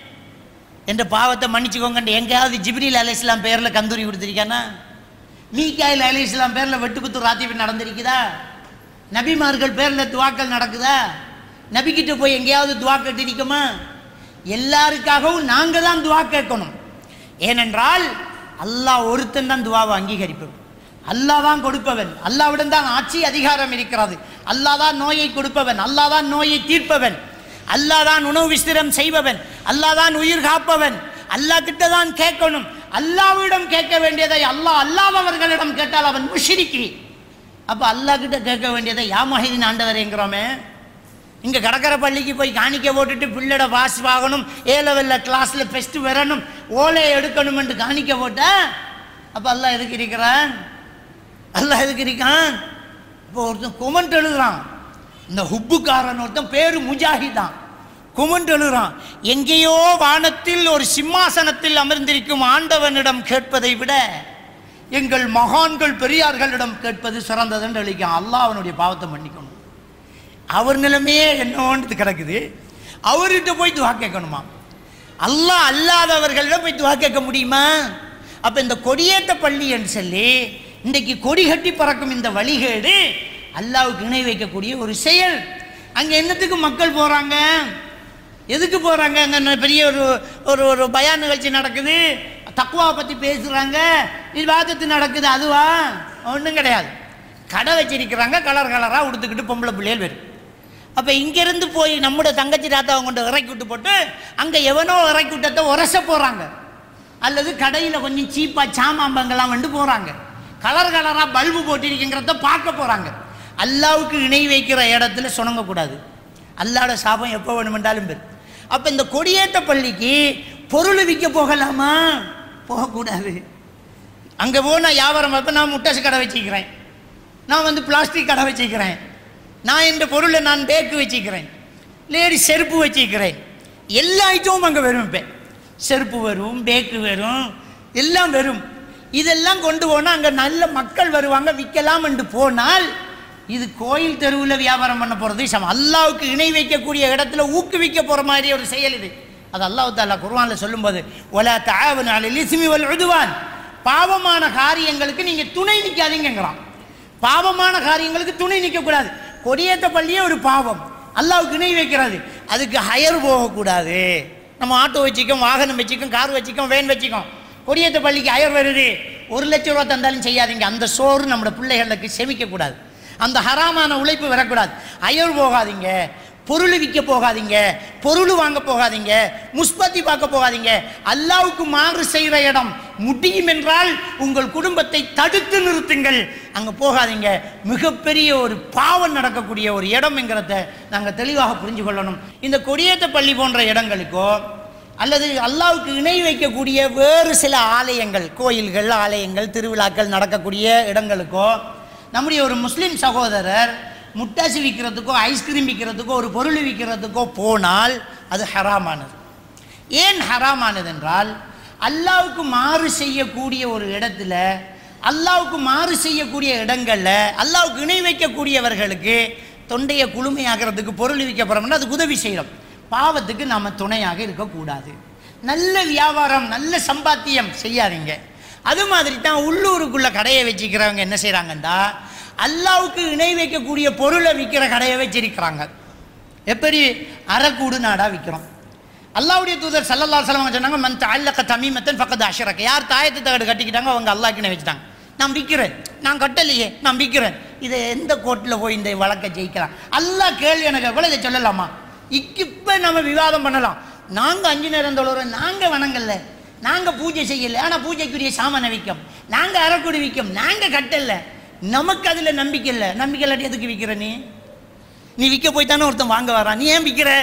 என்ற பாவத்தை மன்னிச்சுக்கோங்கன்னு எங்கேயாவது ஜிப்ரீல் அலைஹிஸ்ஸலாம் பேரில் கந்தூரி கொடுத்துருக்கானா மீகாயில் அலைஹிஸ்ஸலாம் பேரில் வெட்டுக்குத்து ராத்திரி நடந்திருக்குதா நபிமார்கள் பேரில் துவாக்கள் நடக்குதா நபிக்கிட்ட போய் எங்கேயாவது துவா கேட்டிருக்கோமா எல்லாருக்காகவும் நாங்கள் தான் துவா கேட்கணும் ஏனென்றால் அல்லாஹ் ஒருத்தன் தான் துவாவை அங்கீகரிப்பவன் அல்லாஹ் தான் கொடுப்பவன் அல்லாவிடம் தான் ஆட்சி அதிகாரம் இருக்கிறது அல்லாஹ் தான் நோயை கொடுப்பவன் அல்லாஹ் தான் நோயை தீர்ப்பவன் அல்லாஹ் தான் உணவு விஸ்திரம் செய்பவன் அல்லாஹ் தான் உயிர் காப்பவன் அல்லாஹ் கிட்ட தான் கேட்கணும் அல்லாவிடம் கேட்க வேண்டியதை அல்லாஹ் அல்லாதவர்களிடம் கேட்டால் அவன் முஷிரிக்கி அப்போ அல்லாஹ் கிட்ட கேட்க வேண்டியதை யா மஹிதின் ஆண்டவரேங்கிறோமே இங்கே கடற்கரை பள்ளிக்கு போய் காணிக்க போட்டுட்டு பிள்ளோட பாஸ் வாங்கணும் ஏ லெவலில் கிளாஸில் ஃபெஸ்ட்டு வரணும் ஓலை எடுக்கணுமென்று காணிக்க போட்டா அப்போ அல்லாஹ் எதுக்கு இருக்கிறான் அல்லாஹ் எதுக்கு இருக்கான் இப்போ ஒருத்தன் கொமெண்ட் எழுதுறான் இந்த ஹுப்புக்காரன் ஒருத்தன் பேரு முஜாஹிதான் கொமெண்ட் எழுதுறான் எங்கேயோ வானத்தில் ஒரு சிம்மாசனத்தில் அமர்ந்திருக்கும் ஆண்டவனிடம் கேட்பதை விட எங்கள் மகான்கள் பெரியார்களிடம் கேட்பது சிறந்ததுன்னு எழுதிக்கான் அல்லாஹ் அவனுடைய பாவத்தை மன்னிக்கணும் அவர் நிலைமையே என்னோன்றது கிடக்குது அவர்கிட்ட போய் துவா கேட்கணுமா அல்லாஹ் அல்லாதவர்களிடம் போய் துவா கேட்க முடியுமா அப்போ இந்த கொடியேற்ற பள்ளின்னு சொல்லி இன்றைக்கு கொடி கட்டி பறக்கும் இந்த வழிகேடு அல்லாவுக்கு இணை வைக்கக்கூடிய ஒரு செயல் அங்கே என்னத்துக்கு மக்கள் போகிறாங்க எதுக்கு போகிறாங்க அங்கே பெரிய ஒரு ஒரு ஒரு பயான் நிகழ்ச்சி நடக்குது தக்குவா பற்றி பேசுகிறாங்க விவாதத்து நடக்குது அதுவா ஒன்றும் கிடையாது கடை வச்சிருக்கிறாங்க கலர் கலராக உடுத்துக்கிட்டு பொம்பளை பிள்ளைகள் வரும் அப்போ இங்கேருந்து போய் நம்முடைய தங்கச்சி தாத்தாவை கொண்டு இறக்கி விட்டு போட்டு அங்கே எவனோ இறக்கி விட்டத்தை உரச போகிறாங்க அல்லது கடையில் கொஞ்சம் சீப்பாக சாமாம்பங்கெல்லாம் வந்து போகிறாங்க கலர் கலராக பல்பு போட்டிருக்குங்கிறத பார்க்க போகிறாங்க அல்லாவுக்கு இணை வைக்கிற இடத்துல சுணங்கக்கூடாது அல்லாட சாபம் எப்போ வேணுமென்றாலும் பெரு அப்போ இந்த கொடியேற்ற பள்ளிக்கு பொருள் விற்க போகலாமா போகக்கூடாது அங்கே போனால் வியாபாரம் அப்போ நான் முட்டாசு கடை வச்சுக்கிறேன் நான் வந்து பிளாஸ்டிக் கடை வச்சுக்கிறேன் நான் இந்த பொருளை நான் பேக்கு வச்சுக்கிறேன் லேடி செருப்பு வச்சுக்கிறேன் எல்லா ஐட்டமும் அங்கே வரும் இப்போ செருப்பு வரும் பேக்கு வரும் எல்லாம் வரும் இதெல்லாம் கொண்டு போனால் அங்கே நல்ல மக்கள் வருவாங்க விற்கலாம் என்று போனால் இது கோயில் தெருவில் வியாபாரம் பண்ண போகிறது சமம் அல்லாவுக்கு இணை வைக்கக்கூடிய இடத்துல ஊக்குவிக்க போகிற மாதிரி ஒரு செயல் இது அது அல்லாஹ் தாலா குர்ஆன்ல சொல்லும்போது ஒலா தாவன் அலில் இஸ்மி வல் உதுவான் பாவமான காரியங்களுக்கு நீங்கள் துணை நிற்காதீங்கிறான் பாவமான காரியங்களுக்கு துணை நிற்கக்கூடாது கொடியேற்ற பள்ளியே ஒரு பாவம் அல்லாவுக்கு இணை வைக்கிறது அதுக்கு ஹயர் போகக்கூடாது நம்ம ஆட்டோ வச்சுக்கோம் வாகனம் வச்சுக்கோம் கார் வச்சுக்கோம் வேன் வச்சுக்கோம் கொடியேற்ற பள்ளிக்கு ஹயர் வருது ஒரு லட்ச ரூபா தந்தாலும் செய்யாதீங்க அந்த சோறு நம்மளோட பிள்ளைகளுக்கு செமிக்கக்கூடாது அந்த ஹராமான உழைப்பு வரக்கூடாது அயர் போகாதீங்க பொருள் விற்க போகாதீங்க பொருள் வாங்க போகாதீங்க முஸ்பத்தி பார்க்க போகாதீங்க அல்லாவுக்கு மாறு செய்கிற இடம் முடியும் என்றால் உங்கள் குடும்பத்தை தடுத்து நிறுத்துங்கள் அங்கே போகாதீங்க மிகப்பெரிய ஒரு பாவம் நடக்கக்கூடிய ஒரு இடம்ங்கிறத நாங்கள் தெளிவாக புரிஞ்சு கொள்ளணும் இந்த கொடியேற்ற பள்ளி போன்ற இடங்களுக்கோ அல்லது அல்லாவுக்கு இணை வைக்கக்கூடிய வேறு சில ஆலயங்கள் கோயில்கள் ஆலயங்கள் திருவிழாக்கள் நடக்கக்கூடிய இடங்களுக்கோ நம்முடைய ஒரு முஸ்லீம் சகோதரர் முட்டாசி விற்கிறதுக்கோ ஐஸ்கிரீம் விற்கிறதுக்கோ ஒரு பொருள் விற்கிறதுக்கோ போனால் அது ஹராமானது ஏன் ஹராமானது என்றால் அல்லாவுக்கு மாறு செய்யக்கூடிய ஒரு இடத்துல அல்லாவுக்கு மாறு செய்யக்கூடிய இடங்கள்ல அல்லாவுக்கு இணை வைக்கக்கூடியவர்களுக்கு தொண்டையை குளுமையாகிறதுக்கு பொருள் விற்க போகிறோம்னா அதுக்கு உதவி செய்யணும் பாவத்துக்கு நாம் துணையாக இருக்கக்கூடாது நல்ல வியாபாரம் நல்ல சம்பாத்தியம் செய்யாதீங்க அது மாதிரி தான் உள்ளூருக்குள்ள கடையை வச்சுக்கிறவங்க என்ன செய்கிறாங்கன்னா அல்லாவுக்கு இணை வைக்கக்கூடிய பொருளை விற்கிற கடையை வச்சிருக்கிறாங்க எப்படி அறக்கூடு நாடாக விற்கிறோம் அல்லாவுடைய தூதர் சல்லல்லா சலம் சொன்னாங்க மன் அல்லக்க தமிமத்தன் பக்கத்து அஷரக்க யார் தாயத்து தகடு கட்டிக்கிட்டாங்க அவங்க அல்லாஹ்க்கு வச்சுட்டாங்க நான் விற்கிறேன் நான் கட்டலையே நான் விற்கிறேன் இதை எந்த கோர்ட்டில் போய் இந்த வழக்கை ஜெயிக்கலாம் அல்லாஹ் கேள்வி எனக்கு கூட இதை சொல்லலாமா இப்போ நம்ம விவாதம் பண்ணலாம் நாங்கள் அஞ்சு நேரம் தொழுறோம் நாங்கள் வணங்கல நாங்கள் பூஜை செய்யலை ஆனால் பூஜைக்குரிய சாமானை விற்கும் நாங்கள் அறக்குடி விற்கும் நாங்கள் கட்டல நமக்கு அதில் நம்பிக்கை இல்லை நம்பிக்கை இல்லாட்டி எதுக்கு விற்கிற நீ நீ விற்க போய் தானே ஒருத்தன் வாங்க வரான் நீ ஏன் விற்கிற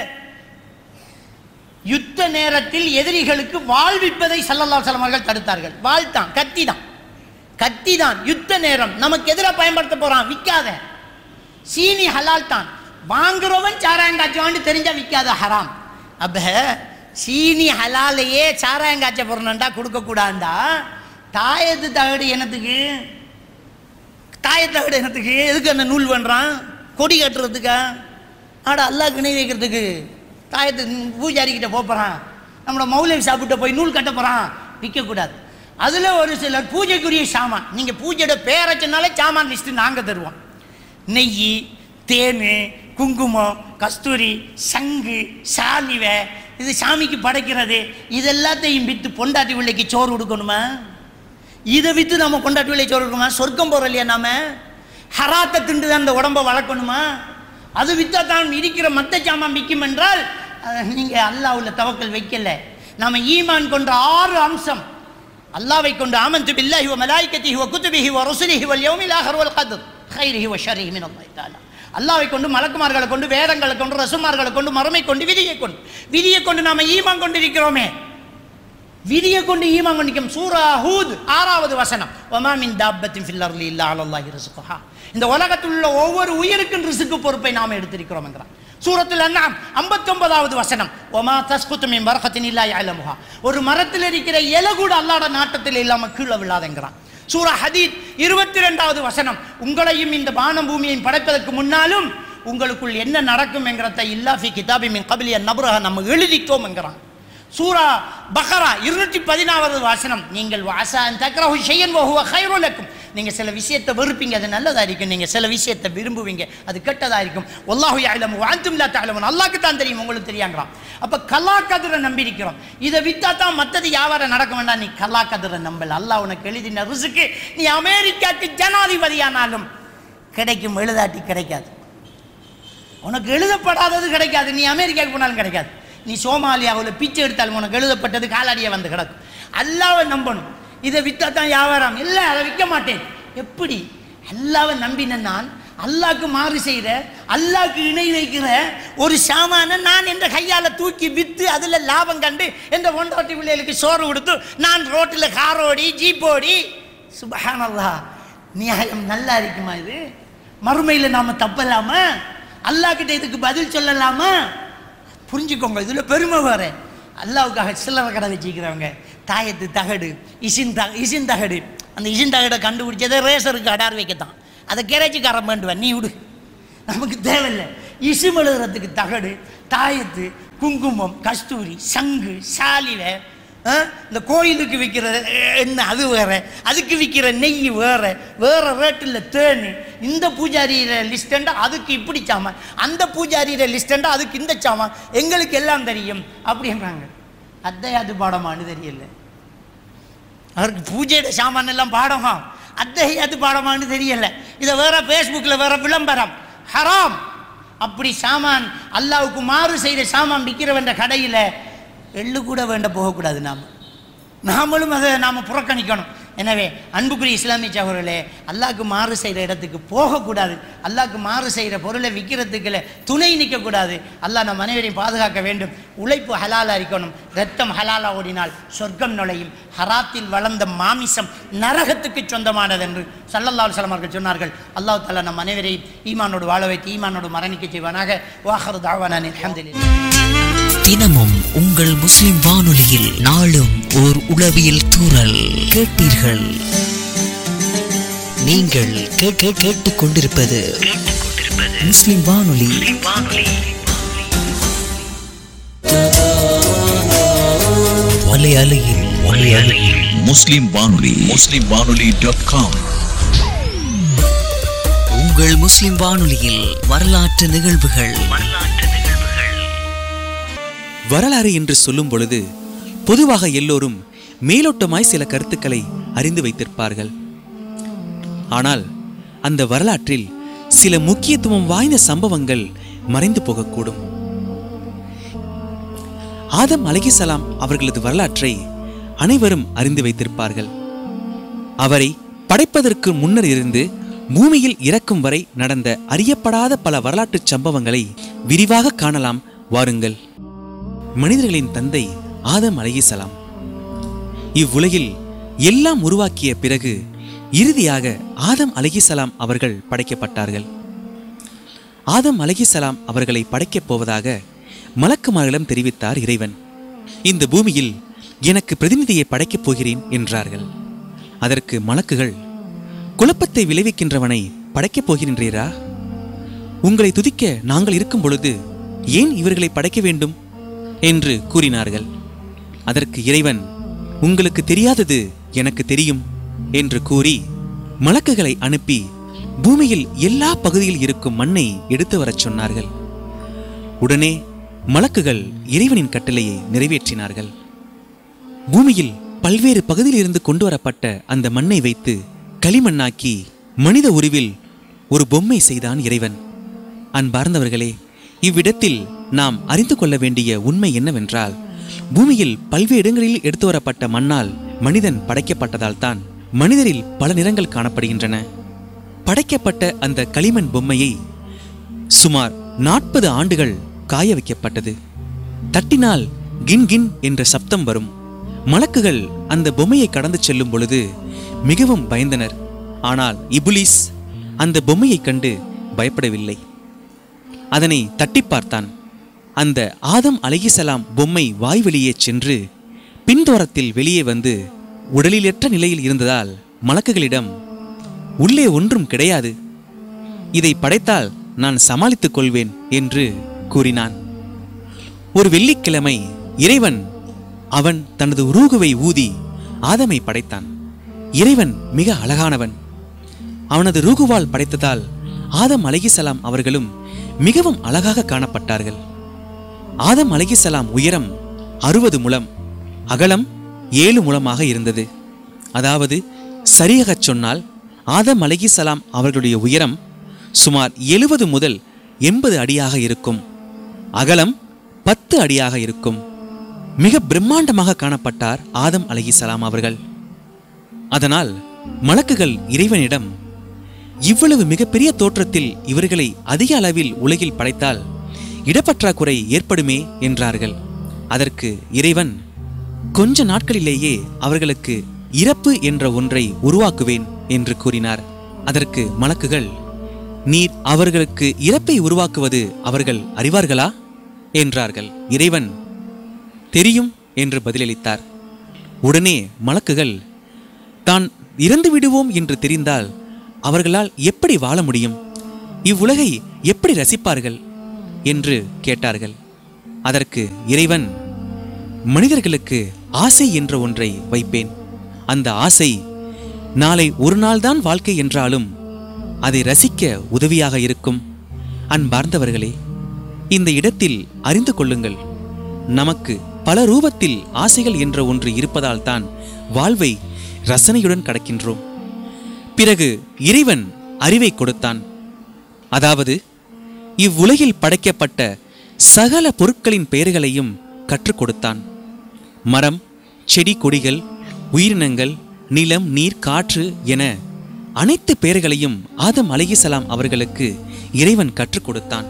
யுத்த நேரத்தில் எதிரிகளுக்கு வாழ்விப்பதை சல்லல்லா அவர்கள் தடுத்தார்கள் வாழ்த்தான் கத்தி தான் கத்தி தான் யுத்த நேரம் நமக்கு எதிராக பயன்படுத்த போறான் விற்காத சீனி ஹலால் தான் வாங்குறவன் சாராயங்காய்ச்சுவான்னு தெரிஞ்சா விற்காத ஹராம் அப்ப சீனி ஹலாலையே சாராயங்காய்ச்ச போறணும்டா கொடுக்கக்கூடாண்டா தாயத்து தகடு என்னத்துக்கு தாயத்து தகடு என்னத்துக்கு எதுக்கு அந்த நூல் பண்ணுறான் கொடி கட்டுறதுக்கா ஆட அல்லாஹ் இணை வைக்கிறதுக்கு தாயத்து பூஜாரிக்கிட்ட போகிறான் நம்மளோட மௌலவி சாப்பிட்ட போய் நூல் கட்ட போகிறான் விற்கக்கூடாது அதில் ஒரு சிலர் பூஜைக்குரிய சாமான் நீங்கள் பூஜையோட பேரை சொன்னாலே சாமான் லிஸ்ட்டு நாங்கள் தருவோம் நெய் தேன் குங்குமம் கஸ்தூரி சங்கு சாலிவை இது சாமிக்கு படைக்கிறது இது எல்லாத்தையும் விற்று பொண்டாட்டி பிள்ளைக்கு சோறு கொடுக்கணுமா இதை விற்று நம்ம கொண்டாட்டி பிள்ளை சோறு கொடுக்கணுமா சொர்க்கம் போகிறோம் இல்லையா நாம ஹராத்தை திண்டு தான் அந்த உடம்பை வளர்க்கணுமா அது விற்றா தான் இருக்கிற மத்த சாமான் விற்கும் என்றால் நீங்கள் அல்லாஹ்வுல தவக்கல் வைக்கல நாம ஈமான் கொண்ட ஆறு அம்சம் அல்லாவை கொண்டு ஆமந்து பில்லாஹி வ மலாயிக்கத்திஹி வ குதுபிஹி வ ருசுலிஹி வல் யௌமில் ஆஹிர் வல் கத்ர் கைரிஹி வ ஷர்ரிஹி மின் அல்லாஹ் தஆலா அல்லாவை கொண்டு மலக்குமார்களை கொண்டு வேதங்களை கொண்டு ரசுமார்களை கொண்டு மறுமை கொண்டு விதியை கொண்டு விதியை கொண்டு நாம ஈமான் கொண்டிருக்கிறோமே விதியை கொண்டு ஈமான் கொண்டிருக்கும் சூரா ஹூத் ஆறாவது வசனம் வமா மின் தாப்பத்தின் ஃபில்லர்லி இல்லா அலல்லாஹி ரிஸ்குஹா இந்த உலகத்தில் உள்ள ஒவ்வொரு உயிருக்கும் ரிசுக்கு பொறுப்பை நாம் எடுத்திருக்கிறோம் என்கிறான் சூரத்தில் அண்ணாம் ஐம்பத்தொன்பதாவது வசனம் ஒமா தஸ்குத்து மின் பரகத்தின் இல்லா யாலமுகா ஒரு மரத்தில் இருக்கிற இலை கூட அல்லாட நாட்டத்தில் இல்லாமல் கீழே விழாதெங்கிறான் சூரா ஹதீத் இருபத்தி ரெண்டாவது வசனம் உங்களையும் இந்த வானம் பூமியையும் படைப்பதற்கு முன்னாலும் உங்களுக்குள் என்ன நடக்கும் என்கிறத இல்லா ஃபி கிதாபி மின் கபிலிய நபுரக நம்ம எழுதிட்டோம் என்கிறான் சூரா பஹரா இருநூற்றி பதினாவது வாசனம் நீங்கள் வாசான் தக்ரஹு ஷையன் வஹுவ ஹைருலக்கும் நீங்கள் சில விஷயத்தை வெறுப்பீங்க அது நல்லதா இருக்கும் நீங்கள் சில விஷயத்தை விரும்புவீங்க அது கெட்டதா இருக்கும் வல்லாஹு யாயிலம் வாந்தும் லா தஅலமுன் அல்லாஹ்க்கு தான் தெரியும் உங்களுக்கு தெரியாங்கிறான் அப்ப கலா கதிரை நம்பி இருக்கிறோம் இதை வித்தா தான் மற்றது வியாபாரம் நடக்க வேண்டாம் நீ கலா கதிரை நம்பல் அல்லாஹ் உனக்கு எழுதின ரிசுக்கு நீ அமெரிக்காக்கு ஜனாதிபதியானாலும் கிடைக்கும் எழுதாட்டி கிடைக்காது உனக்கு எழுதப்படாதது கிடைக்காது நீ அமெரிக்காவுக்கு போனாலும் கிடைக்காது நீ சோமாலியாவில் பிச்சை எடுத்தாலும் உனக்கு எழுதப்பட்டது காலாடியே வந்து கிடக்கும் அல்லாவை நம்பணும் இதை விற்றா தான் வியாபாரம் இல்லை அதை விற்க மாட்டேன் எப்படி அல்லாவை நம்பின நான் அல்லாக்கு மாறு செய்கிற அல்லாக்கு இணை வைக்கிற ஒரு சாமான நான் என்ற கையால் தூக்கி விற்று அதில் லாபம் கண்டு என்ற ஒன்றாட்டி பிள்ளைகளுக்கு சோறு கொடுத்து நான் ரோட்டில் காரோடி ஜீப்போடி சுபஹானல்லா நியாயம் நல்லா இருக்குமா இது மறுமையில் நாம் தப்பலாமா அல்லாஹ் கிட்ட இதுக்கு பதில் சொல்லலாமா புரிஞ்சுக்கோங்க இதில் பெருமை வேறு அல்லாவுக்காக சில்லறை கடை வச்சுக்கிறவங்க தாயத்து தகடு இசின் த இசின் தகடு அந்த இசின் தகடை கண்டுபிடிச்சதை ரேசருக்கு அடார் வைக்கத்தான் அதை கேரேஜிக்காரன் வேண்டுவேன் நீ விடு நமக்கு தேவையில்லை இசும் எழுதுறதுக்கு தகடு தாயத்து குங்குமம் கஸ்தூரி சங்கு சாலிவை ஆ, இந்த கோயிலுக்கு விற்கிற எண்ணெய் அது வேற அதுக்கு விற்கிற நெய் வேற வேற ரேட்டில் தேன் இந்த பூஜாரியில லிஸ்டண்டா அதுக்கு இப்படி சாமான் அந்த பூஜாரியில லிஸ்டண்டா அதுக்கு இந்த சாமான் எங்களுக்கு எல்லாம் தெரியும் அப்படின்றாங்க அத்தையாது பாடமானு தெரியல அவருக்கு பூஜையோட சாமான் எல்லாம் பாடமா அத்தையாது பாடமானு தெரியல இதை வேற ஃபேஸ்புக்கில் வேற விளம்பரம் ஹராம் அப்படி சாமான் அல்லாவுக்கு மாறு செய்த சாமான் விற்கிறவன்ற கடையில் எள்ளு கூட வேண்ட போகக்கூடாது நாம் நாமளும் அதை நாம் புறக்கணிக்கணும் எனவே அன்புக்குரிய இஸ்லாமிய சகோதரர்களே அல்லாஹ்க்கு மாறு செய்கிற இடத்துக்கு போகக்கூடாது அல்லாஹ்க்கு மாறு செய்கிற பொருளை விற்கிறதுக்குள்ள துணை நிற்கக்கூடாது அல்லாஹ் நம் அனைவரையும் பாதுகாக்க வேண்டும் உழைப்பு ஹலாலா இருக்கணும் ரத்தம் ஹலாலா ஓடினால் சொர்க்கம் நுழையும் ஹராத்தில் வளர்ந்த மாமிசம் நரகத்துக்கு சொந்தமானது என்று சல்லல்லா அலுவலம் அவர்கள் சொன்னார்கள் அல்லாஹ் தாலா நம் அனைவரையும் ஈமானோடு வாழ வைத்து ஈமானோடு மரணிக்க செய்வானாக வாஹர் தாவானான் அல்ஹம்துலில்லாஹ் தினமும் உங்கள் முஸ்லிம் வானொலியில் நாளும் ஓர் உளவியல் தூறல் கேட்டீர்கள் நீங்கள் கேட்க கேட்டுக் கொண்டிருப்பது முஸ்லிம் வானொலி வலை அலையில் வலை அலையில் முஸ்லிம் வானொலி முஸ்லிம் வானொலி டாட் காம் உங்கள் முஸ்லிம் வானொலியில் வரலாற்று நிகழ்வுகள் வரலாறு என்று சொல்லும் பொழுது பொதுவாக எல்லோரும் மேலோட்டமாய் சில கருத்துக்களை அறிந்து வைத்திருப்பார்கள் ஆனால் அந்த வரலாற்றில் சில முக்கியத்துவம் வாய்ந்த சம்பவங்கள் மறைந்து போகக்கூடும் ஆதம் அலைஹிஸ்ஸலாம் அவர்களது வரலாற்றை அனைவரும் அறிந்து வைத்திருப்பார்கள் அவரை படைப்பதற்கு முன்னர் இருந்து பூமியில் இறக்கும் வரை நடந்த அறியப்படாத பல வரலாற்றுச் சம்பவங்களை விரிவாக காணலாம் வாருங்கள் மனிதர்களின் தந்தை ஆதம் அலைஹிஸ்ஸலாம் இவ்வுலகில் எல்லாம் உருவாக்கிய பிறகு இறுதியாக ஆதம் அலைஹிஸ்ஸலாம் அவர்கள் படைக்கப்பட்டார்கள் ஆதம் அலைஹிஸ்ஸலாம் அவர்களை படைக்கப் போவதாக மலக்குமாரிடம் தெரிவித்தார் இறைவன் இந்த பூமியில் எனக்கு பிரதிநிதியை படைக்கப் போகிறேன் என்றார்கள் அதற்கு மலக்குகள் குழப்பத்தை விளைவிக்கின்றவனை படைக்கப் போகின்றீரா உங்களை துதிக்க நாங்கள் இருக்கும் பொழுது ஏன் இவர்களை படைக்க வேண்டும் என்று கூறினார்கள் அதற்கு இறைவன் உங்களுக்கு தெரியாதது எனக்கு தெரியும் என்று கூறி மலக்குகளை அனுப்பி பூமியில் எல்லா பகுதியில் இருக்கும் மண்ணை எடுத்து வரச் சொன்னார்கள் உடனே மலக்குகள் இறைவனின் கட்டளையை நிறைவேற்றினார்கள் பூமியில் பல்வேறு பகுதியிலிருந்து கொண்டு வரப்பட்ட அந்த மண்ணை வைத்து களிமண்ணாக்கி மனித உருவில் ஒரு பொம்மை செய்தான் இறைவன் அன்பார்ந்தவர்களே இவ்விடத்தில் நாம் அறிந்து கொள்ள வேண்டிய உண்மை என்னவென்றால் பூமியில் பல்வேறு இடங்களில் எடுத்து வரப்பட்ட மண்ணால் மனிதன் படைக்கப்பட்டதால் தான் மனிதரில் பல நிறங்கள் காணப்படுகின்றன படைக்கப்பட்ட அந்த களிமண் பொம்மையை சுமார் நாற்பது ஆண்டுகள் காய வைக்கப்பட்டது தட்டினால் கின் கின் என்ற சப்தம் வரும் மலக்குகள் அந்த பொம்மையை கடந்து செல்லும் பொழுது மிகவும் பயந்தனர் ஆனால் இபுலிஸ் அந்த பொம்மையைக் கண்டு பயப்படவில்லை அதனை தட்டி பார்த்தான் அந்த ஆதம் அலைஹிசலாம் பொம்மை வாய்வெளியே சென்று பின்தோரத்தில் வெளியே வந்து உடலிலற்ற நிலையில் இருந்ததால் மலக்குகளிடம் உள்ளே ஒன்றும் கிடையாது இதை படைத்தால் நான் சமாளித்துக் கொள்வேன் என்று கூறினான் ஒரு வெள்ளிக்கிழமை இறைவன் அவன் தனது உருகுவை ஊதி ஆதமை படைத்தான் இறைவன் மிக அழகானவன் அவனது ரூகுவால் படைத்ததால் ஆதம் அலைகிசலாம் அவர்களும் மிகவும் அழகாக காணப்பட்டார்கள் ஆதம் அலைகிசலாம் உயரம் அறுபது முழம் அகலம் ஏழு முழமாக இருந்தது அதாவது சரியாகச் சொன்னால் ஆதம் அலைகிசலாம் அவர்களுடைய உயரம் சுமார் எழுபது முதல் எண்பது அடியாக இருக்கும் அகலம் பத்து அடியாக இருக்கும் மிக பிரம்மாண்டமாக காணப்பட்டார் ஆதம் அலைகிசலாம் அவர்கள் அதனால் மலக்குகள் இறைவனிடம் இவ்வளவு மிகப்பெரிய தோற்றத்தில் இவர்களை அதிக அளவில் உலகில் படைத்தால் இடப்பற்றாக்குறை ஏற்படுமே என்றார்கள் அதற்கு இறைவன் கொஞ்ச நாட்களிலேயே அவர்களுக்கு இறப்பு என்ற ஒன்றை உருவாக்குவேன் என்று கூறினார் அதற்கு மலக்குகள் நீர் அவர்களுக்கு இறப்பை உருவாக்குவது அவர்கள் அறிவார்களா என்றார்கள் இறைவன் தெரியும் என்று பதிலளித்தார் உடனே மலக்குகள் தான் இறந்து விடுவோம் என்று தெரிந்தால் அவர்களால் எப்படி வாழ முடியும் இவ்வுலகை எப்படி ரசிப்பார்கள் என்று கேட்டார்கள் அதற்கு இறைவன் மனிதர்களுக்கு ஆசை என்ற ஒன்றை வைப்பேன் அந்த ஆசை நாளை ஒரு நாள்தான் வாழ்க்கை என்றாலும் அதை ரசிக்க உதவியாக இருக்கும் அன்பார்ந்தவர்களே இந்த இடத்தில் அறிந்து கொள்ளுங்கள் நமக்கு பல ரூபத்தில் ஆசைகள் என்ற ஒன்று இருப்பதால் தான் வாழ்வை ரசனையுடன் கடக்கின்றோம் பிறகு இறைவன் அறிவை கொடுத்தான் அதாவது இவ்வுலகில் படைக்கப்பட்ட சகல பொருட்களின் பெயர்களையும் கற்றுக் கொடுத்தான் மரம் செடி கொடிகள் உயிரினங்கள் நிலம் நீர் காற்று என அனைத்து பெயர்களையும் ஆதம் அலைகிசலாம் அவர்களுக்கு இறைவன் கற்றுக் கொடுத்தான்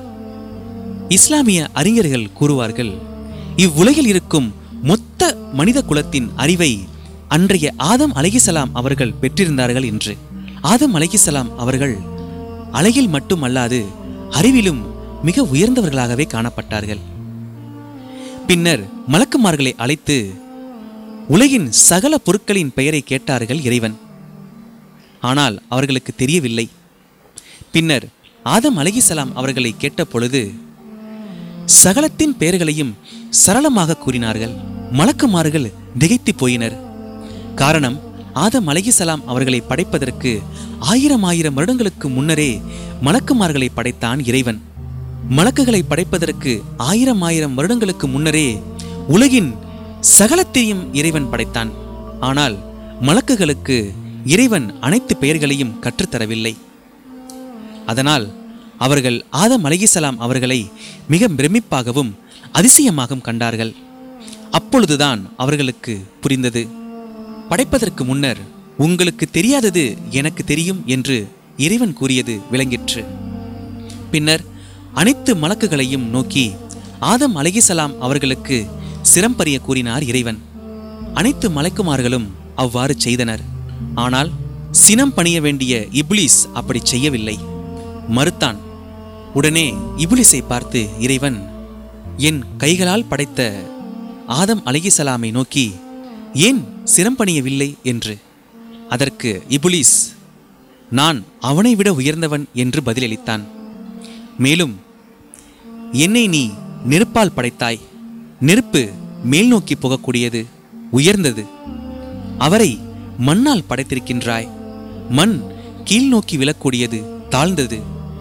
இஸ்லாமிய அறிஞர்கள் கூறுவார்கள் இவ்வுலகில் இருக்கும் மொத்த மனித குலத்தின் அறிவை அன்றைய ஆதம் அலைகிசலாம் அவர்கள் பெற்றிருந்தார்கள் என்று ஆதம் அலைகிசலாம் அவர்கள் அழகில் மட்டுமல்லாது அறிவிலும் மிக உயர்ந்தவர்களாகவே காணப்பட்டார்கள் பின்னர் மலக்குமார்களை அழைத்து உலகின் சகல பொருட்களின் பெயரை கேட்டார்கள் இறைவன் ஆனால் அவர்களுக்கு தெரியவில்லை பின்னர் ஆதம் அலைகிசலாம் அவர்களை கேட்ட பொழுது சகலத்தின் பெயர்களையும் சரளமாக கூறினார்கள் மலக்குமார்கள் திகைத்து போயினர் காரணம் ஆதம் அலைகிசலாம் அவர்களை படைப்பதற்கு ஆயிரம் ஆயிரம் வருடங்களுக்கு முன்னரே மலக்குமார்களை படைத்தான் இறைவன் மலக்குகளை படைப்பதற்கு ஆயிரம் ஆயிரம் வருடங்களுக்கு முன்னரே உலகின் சகலத்தையும் இறைவன் படைத்தான் ஆனால் மலக்குகளுக்கு இறைவன் அனைத்து பெயர்களையும் கற்றுத்தரவில்லை அதனால் அவர்கள் ஆதம் அலைகிசலாம் அவர்களை மிக பிரமிப்பாகவும் அதிசயமாகவும் கண்டார்கள் அப்பொழுதுதான் அவர்களுக்கு புரிந்தது படைப்பதற்கு முன்னர் உங்களுக்கு தெரியாதது எனக்கு தெரியும் என்று இறைவன் கூறியது விளங்கிற்று பின்னர் அனைத்து மலக்குகளையும் நோக்கி ஆதம் அலைகிசலாம் அவர்களுக்கு சிரம்பரிய கூறினார் இறைவன் அனைத்து மலைக்குமார்களும் அவ்வாறு செய்தனர் ஆனால் சினம் பணிய வேண்டிய இப்லீஸ் அப்படி செய்யவில்லை மறுத்தான் உடனே இப்லிஸை பார்த்து இறைவன் என் கைகளால் படைத்த ஆதம் அலைகிசலாமை நோக்கி ஏன் சிரம் பணியவில்லை என்று அதற்கு இபுலிஸ் நான் அவனை விட உயர்ந்தவன் என்று பதிலளித்தான் மேலும் என்னை நீ நெருப்பால் படைத்தாய் நெருப்பு மேல் நோக்கி போகக்கூடியது உயர்ந்தது அவரை மண்ணால் படைத்திருக்கின்றாய் மண் கீழ் நோக்கி விழக்கூடியது தாழ்ந்தது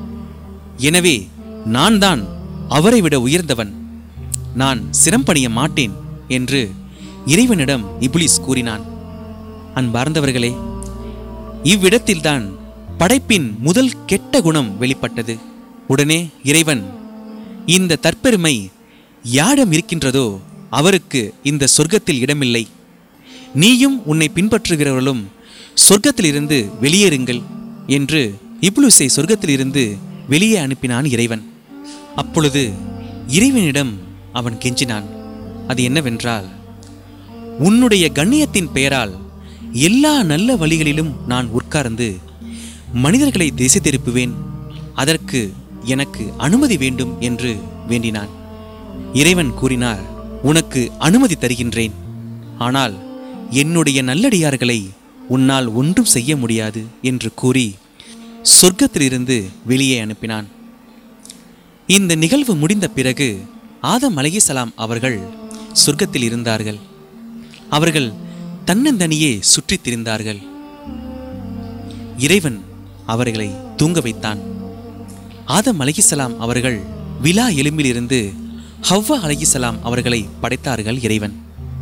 எனவே நான் தான் அவரை விட உயர்ந்தவன் நான் சிரம்பணிய மாட்டேன் என்று இறைவனிடம் இப்லிஸ் கூறினான் அன்பார்ந்தவர்களே இவ்விடத்தில்தான் படைப்பின் முதல் கெட்ட குணம் வெளிப்பட்டது உடனே இறைவன் இந்த தற்பெருமை யாரிடம் இருக்கின்றதோ அவருக்கு இந்த சொர்க்கத்தில் இடமில்லை நீயும் உன்னை பின்பற்றுகிறவர்களும் சொர்க்கத்திலிருந்து வெளியேறுங்கள் என்று இப்லுஸை சொர்க்கத்திலிருந்து வெளியே அனுப்பினான் இறைவன் அப்பொழுது இறைவனிடம் அவன் கெஞ்சினான் அது என்னவென்றால் உன்னுடைய கண்ணியத்தின் பெயரால் எல்லா நல்ல வழிகளிலும் நான் உட்கார்ந்து மனிதர்களை திசை திருப்புவேன் அதற்கு எனக்கு அனுமதி வேண்டும் என்று வேண்டினான் இறைவன் கூறினார் உனக்கு அனுமதி தருகின்றேன் ஆனால் என்னுடைய நல்லடியார்களை உன்னால் ஒன்றும் செய்ய முடியாது என்று கூறி சொர்க்கத்திலிருந்து வெளியே அனுப்பினான் இந்த நிகழ்வு முடிந்த பிறகு ஆதம் அலைஹிஸ்ஸலாம் அவர்கள் சொர்க்கத்தில் இருந்தார்கள் அவர்கள் தன்னந்தனியே சுற்றித் திரிந்தார்கள் இறைவன் அவர்களை தூங்க வைத்தான் ஆதம் அலைஹிஸ்ஸலாம் அவர்கள் விலா எலும்பிலிருந்து ஹவ்வா அலைஹிஸ்ஸலாம் அவர்களை படைத்தார்கள் இறைவன்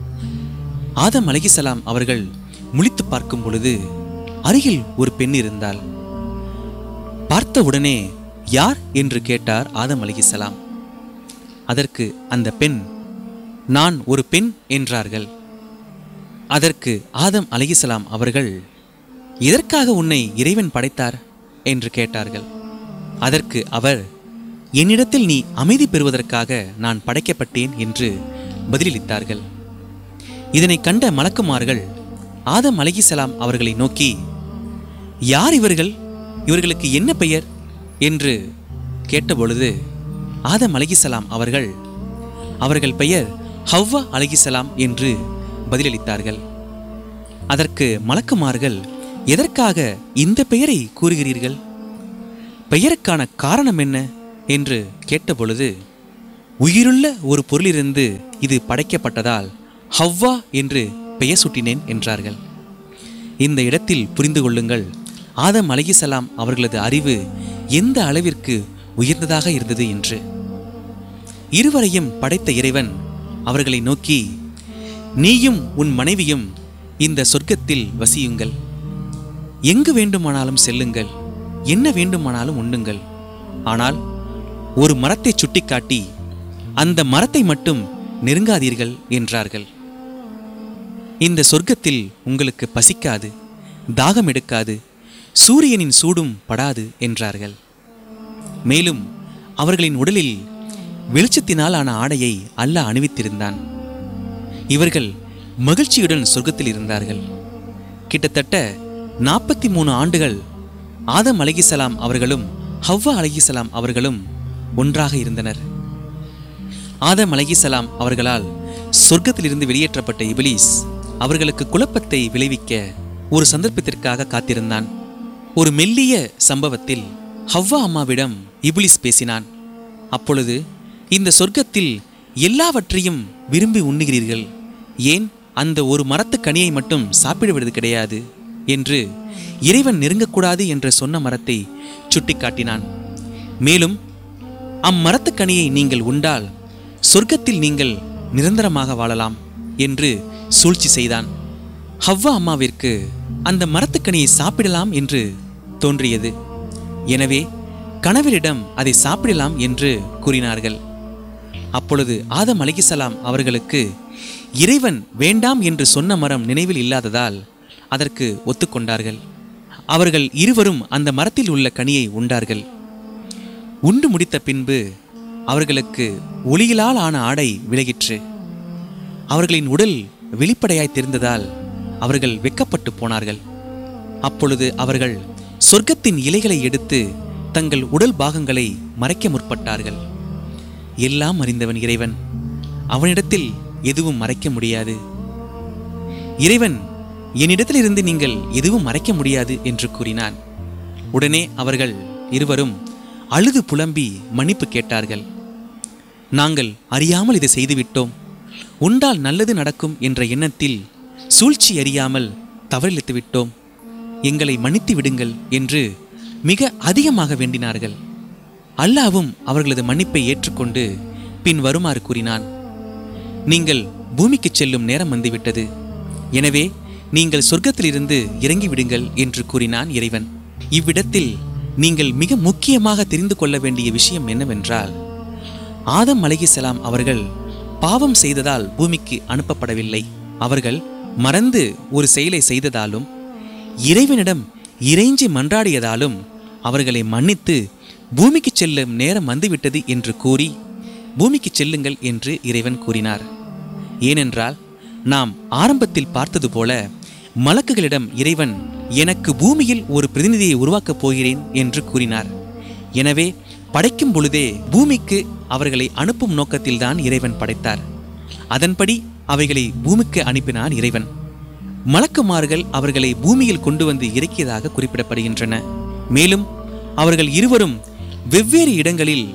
ஆதம் அலைஹிஸ்ஸலாம் அவர்கள் முழித்து பார்க்கும் பொழுது அருகில் ஒரு பெண் இருந்தாள் பார்த்த உடனே யார் என்று கேட்டார் ஆதம் அலைஹிஸ்ஸலாம் அதற்கு அந்த பெண் நான் ஒரு பெண் என்றார்கள் அதற்கு ஆதம் அலைஹிஸ்ஸலாம் அவர்கள் எதற்காக உன்னை இறைவன் படைத்தார் என்று கேட்டார்கள் அதற்கு அவர் என்னிடத்தில் நீ அமைதி பெறுவதற்காக நான் படைக்கப்பட்டேன் என்று பதிலளித்தார்கள் இதனை கண்ட மலக்குமார்கள் ஆதம் அலைஹிஸ்ஸலாம் அவர்களை நோக்கி யார் இவர்கள் இவர்களுக்கு என்ன பெயர் என்று கேட்டபொழுது ஆதம் அலைஹிஸ்ஸலாம் அவர்கள் அவர்கள் பெயர் ஹவ்வா அலைஹிஸ்ஸலாம் என்று பதிலளித்தார்கள் அதற்கு மலக்குமார்கள் எதற்காக இந்த பெயரை கூறுகிறீர்கள் பெயருக்கான காரணம் என்ன என்று கேட்டபொழுது உயிருள்ள ஒரு பொருளிலிருந்து இது படைக்கப்பட்டதால் ஹவ்வா என்று பெயர் சூட்டினேன் என்றார்கள் இந்த இடத்தில் புரிந்து கொள்ளுங்கள் ஆதம் அலைஹிஸ்ஸலாம் அவர்களது அறிவு எந்த அளவிற்கு உயர்ந்ததாக இருந்தது என்று இருவரையும் படைத்த இறைவன் அவர்களை நோக்கி நீயும் உன் மனைவியும் இந்த சொர்க்கத்தில் வசியுங்கள் எங்கு வேண்டுமானாலும் செல்லுங்கள் என்ன வேண்டுமானாலும் உண்ணுங்கள் ஆனால் ஒரு மரத்தை சுட்டிக்காட்டி அந்த மரத்தை மட்டும் நெருங்காதீர்கள் என்றார்கள் இந்த சொர்க்கத்தில் உங்களுக்கு பசிக்காது தாகம் எடுக்காது சூரியனின் சூடும் படாது என்றார்கள் மேலும் அவர்களின் உடலில் வெளிச்சத்தினால் ஆன ஆடையை அல்லாஹ் அணிவித்திருந்தான் இவர்கள் மகிழ்ச்சியுடன் சொர்க்கத்தில் இருந்தார்கள் கிட்டத்தட்ட நாற்பத்தி மூணு ஆண்டுகள் ஆதம் அலைஹிஸ்ஸலாம் அவர்களும் ஹவ்வா அலைஹிஸ்ஸலாம் அவர்களும் ஒன்றாக இருந்தனர் ஆதம் அலைஹிஸ்ஸலாம் அவர்களால் சொர்க்கத்திலிருந்து வெளியேற்றப்பட்ட இபிலீஸ் அவர்களுக்கு குழப்பத்தை விளைவிக்க ஒரு சந்தர்ப்பத்திற்காக காத்திருந்தான் ஒரு மெல்லிய சம்பவத்தில் ஹவ்வா அம்மாவிடம் இபிலிஸ் பேசினான் அப்பொழுது இந்த சொர்க்கத்தில் எல்லாவற்றையும் விரும்பி உண்ணுகிறீர்கள் ஏன் அந்த ஒரு மரத்துக் கனியை மட்டும் சாப்பிடுவது கிடையாது என்று இறைவன் நெருங்கக்கூடாது என்று சொன்ன மரத்தை சுட்டிக்காட்டினான் மேலும் அம்மரத்துக் கனியை நீங்கள் உண்டால் சொர்க்கத்தில் நீங்கள் நிரந்தரமாக வாழலாம் என்று சூழ்ச்சி செய்தான் ஹவ்வா அம்மாவிற்கு அந்த மரத்துக்கனியை சாப்பிடலாம் என்று தோன்றியது எனவே கணவரிடம் அதை சாப்பிடலாம் என்று கூறினார்கள் அப்பொழுது ஆதம் அலைஹிஸ்ஸலாம் அவர்களுக்கு இறைவன் வேண்டாம் என்று சொன்ன மரம் நினைவில் இல்லாததால் அதற்கு ஒத்துக்கொண்டார்கள் அவர்கள் இருவரும் அந்த மரத்தில் உள்ள கனியை உண்டார்கள் உண்டு முடித்த பின்பு அவர்களுக்கு ஒளியிலால் ஆன ஆடை விலகிற்று அவர்களின் உடல் வெளிப்படையாய் தெரிந்ததால் அவர்கள் வெக்கப்பட்டு போனார்கள் அப்பொழுது அவர்கள் சொர்க்கத்தின் இலைகளை எடுத்து தங்கள் உடல் பாகங்களை மறைக்க முற்பட்டார்கள் எல்லாம் அறிந்தவன் இறைவன் அவனிடத்தில் எதுவும் மறைக்க முடியாது இறைவன் என்னிடத்திலிருந்து நீங்கள் எதுவும் மறைக்க முடியாது என்று கூறினான் உடனே அவர்கள் இருவரும் அழுது புலம்பி மன்னிப்பு கேட்டார்கள் நாங்கள் அறியாமல் இதை செய்துவிட்டோம் உண்டால் நல்லது நடக்கும் என்ற எண்ணத்தில் சூழ்ச்சி அறியாமல் தவறிழைத்து விட்டோம் எங்களை மன்னித்து விடுங்கள் என்று மிக அதிகமாக வேண்டினார்கள் அல்லாவும் அவர்களது மன்னிப்பை ஏற்றுக்கொண்டு பின் வருமாறு கூறினான் நீங்கள் பூமிக்கு செல்லும் நேரம் வந்துவிட்டது எனவே நீங்கள் சொர்க்கத்திலிருந்து இறங்கி விடுங்கள் என்று கூறினான் இறைவன் இவ்விடத்தில் நீங்கள் மிக முக்கியமாக தெரிந்து கொள்ள வேண்டிய விஷயம் என்னவென்றால் ஆதம் அலைஹிஸ்ஸலாம் அவர்கள் பாவம் செய்ததால் பூமிக்கு அனுப்பப்படவில்லை அவர்கள் மறந்து ஒரு செயலை செய்ததாலும் இறைவனிடம் இறைஞ்சி மன்றாடியதாலும் அவர்களை மன்னித்து பூமிக்கு செல்லும் நேரம் வந்துவிட்டது என்று கூறி பூமிக்கு செல்லுங்கள் என்று இறைவன் கூறினார் ஏனென்றால் நாம் ஆரம்பத்தில் பார்த்தது போல மலக்குகளிடம் இறைவன் எனக்கு பூமியில் ஒரு பிரதிநிதியை உருவாக்கப் போகிறேன் என்று கூறினார் எனவே படைக்கும் பொழுதே பூமிக்கு அவர்களை அனுப்பும் நோக்கத்தில்தான் இறைவன் படைத்தார் அதன்படி அவைகளை பூமிக்கு அனுப்பினான் இறைவன் மலக்குமார்கள் அவர்களை பூமியில் கொண்டு வந்து இறக்கியதாக குறிப்பிடப்படுகின்றன மேலும் அவர்கள் இருவரும் வெவ்வேறு இடங்களில்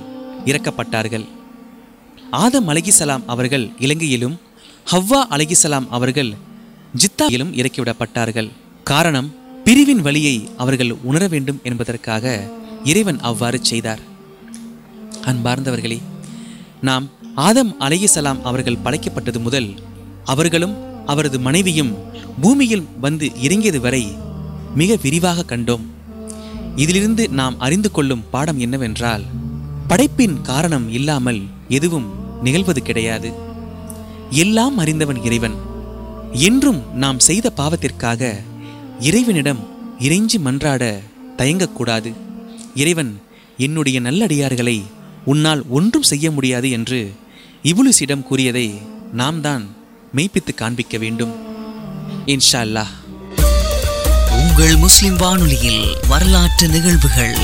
இறக்கப்பட்டார்கள் ஆதம் அலைகிசலாம் அவர்கள் இலங்கையிலும் ஹவ்வா அலைகிசலாம் அவர்கள் ஜித்தாவிலும் இறக்கிவிடப்பட்டார்கள் காரணம் பிரிவின் வழியை அவர்கள் உணர வேண்டும் என்பதற்காக இறைவன் அவ்வாறு செய்தார் அன்பார்ந்தவர்களே நாம் ஆதம் அலைகிசலாம் அவர்கள் படைக்கப்பட்டது முதல் அவர்களும் அவரது மனைவியும் பூமியில் வந்து இறங்கியது வரை மிக விரிவாக கண்டோம் இதிலிருந்து நாம் அறிந்து கொள்ளும் பாடம் என்னவென்றால் படைப்பின் காரணம் இல்லாமல் எதுவும் நிகழ்வது கிடையாது எல்லாம் அறிந்தவன் இறைவன் என்றும் நாம் செய்த பாவத்திற்காக இறைவனிடம் இறைஞ்சி மன்றாட தயங்கக்கூடாது இறைவன் என்னுடைய நல்லடியார்களை உன்னால் ஒன்றும் செய்ய முடியாது என்று இபுலிஸிடம் கூறியதை நாம் தான் மெய்ப்பித்து காண்பிக்க வேண்டும் இன்ஷா அல்லாஹ் உங்கள் முஸ்லிம் வானொலியில் வரலாற்று நிகழ்வுகள்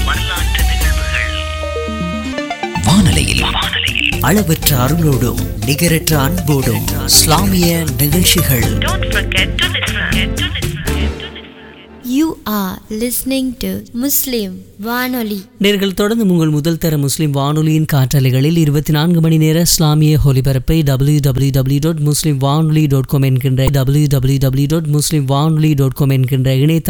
வானொலியில் அளவற்ற அருளோடும் நிகரற்ற அன்போடும் இஸ்லாமிய நிகழ்ச்சிகள் You are listening to Muslim Vanoli. நேர்கள் தொடர்ந்து உங்கள் முதல் தர முஸ்லிம் வானொலியின் காற்றலைகளில் இருபத்தி நான்கு மணி நேர இஸ்லாமிய ஒலிபரப்பை W W W dot muslim Vanoli dot com என்கின்ற W W W dot muslim Vanoli dot com என்கின்ற இணையதள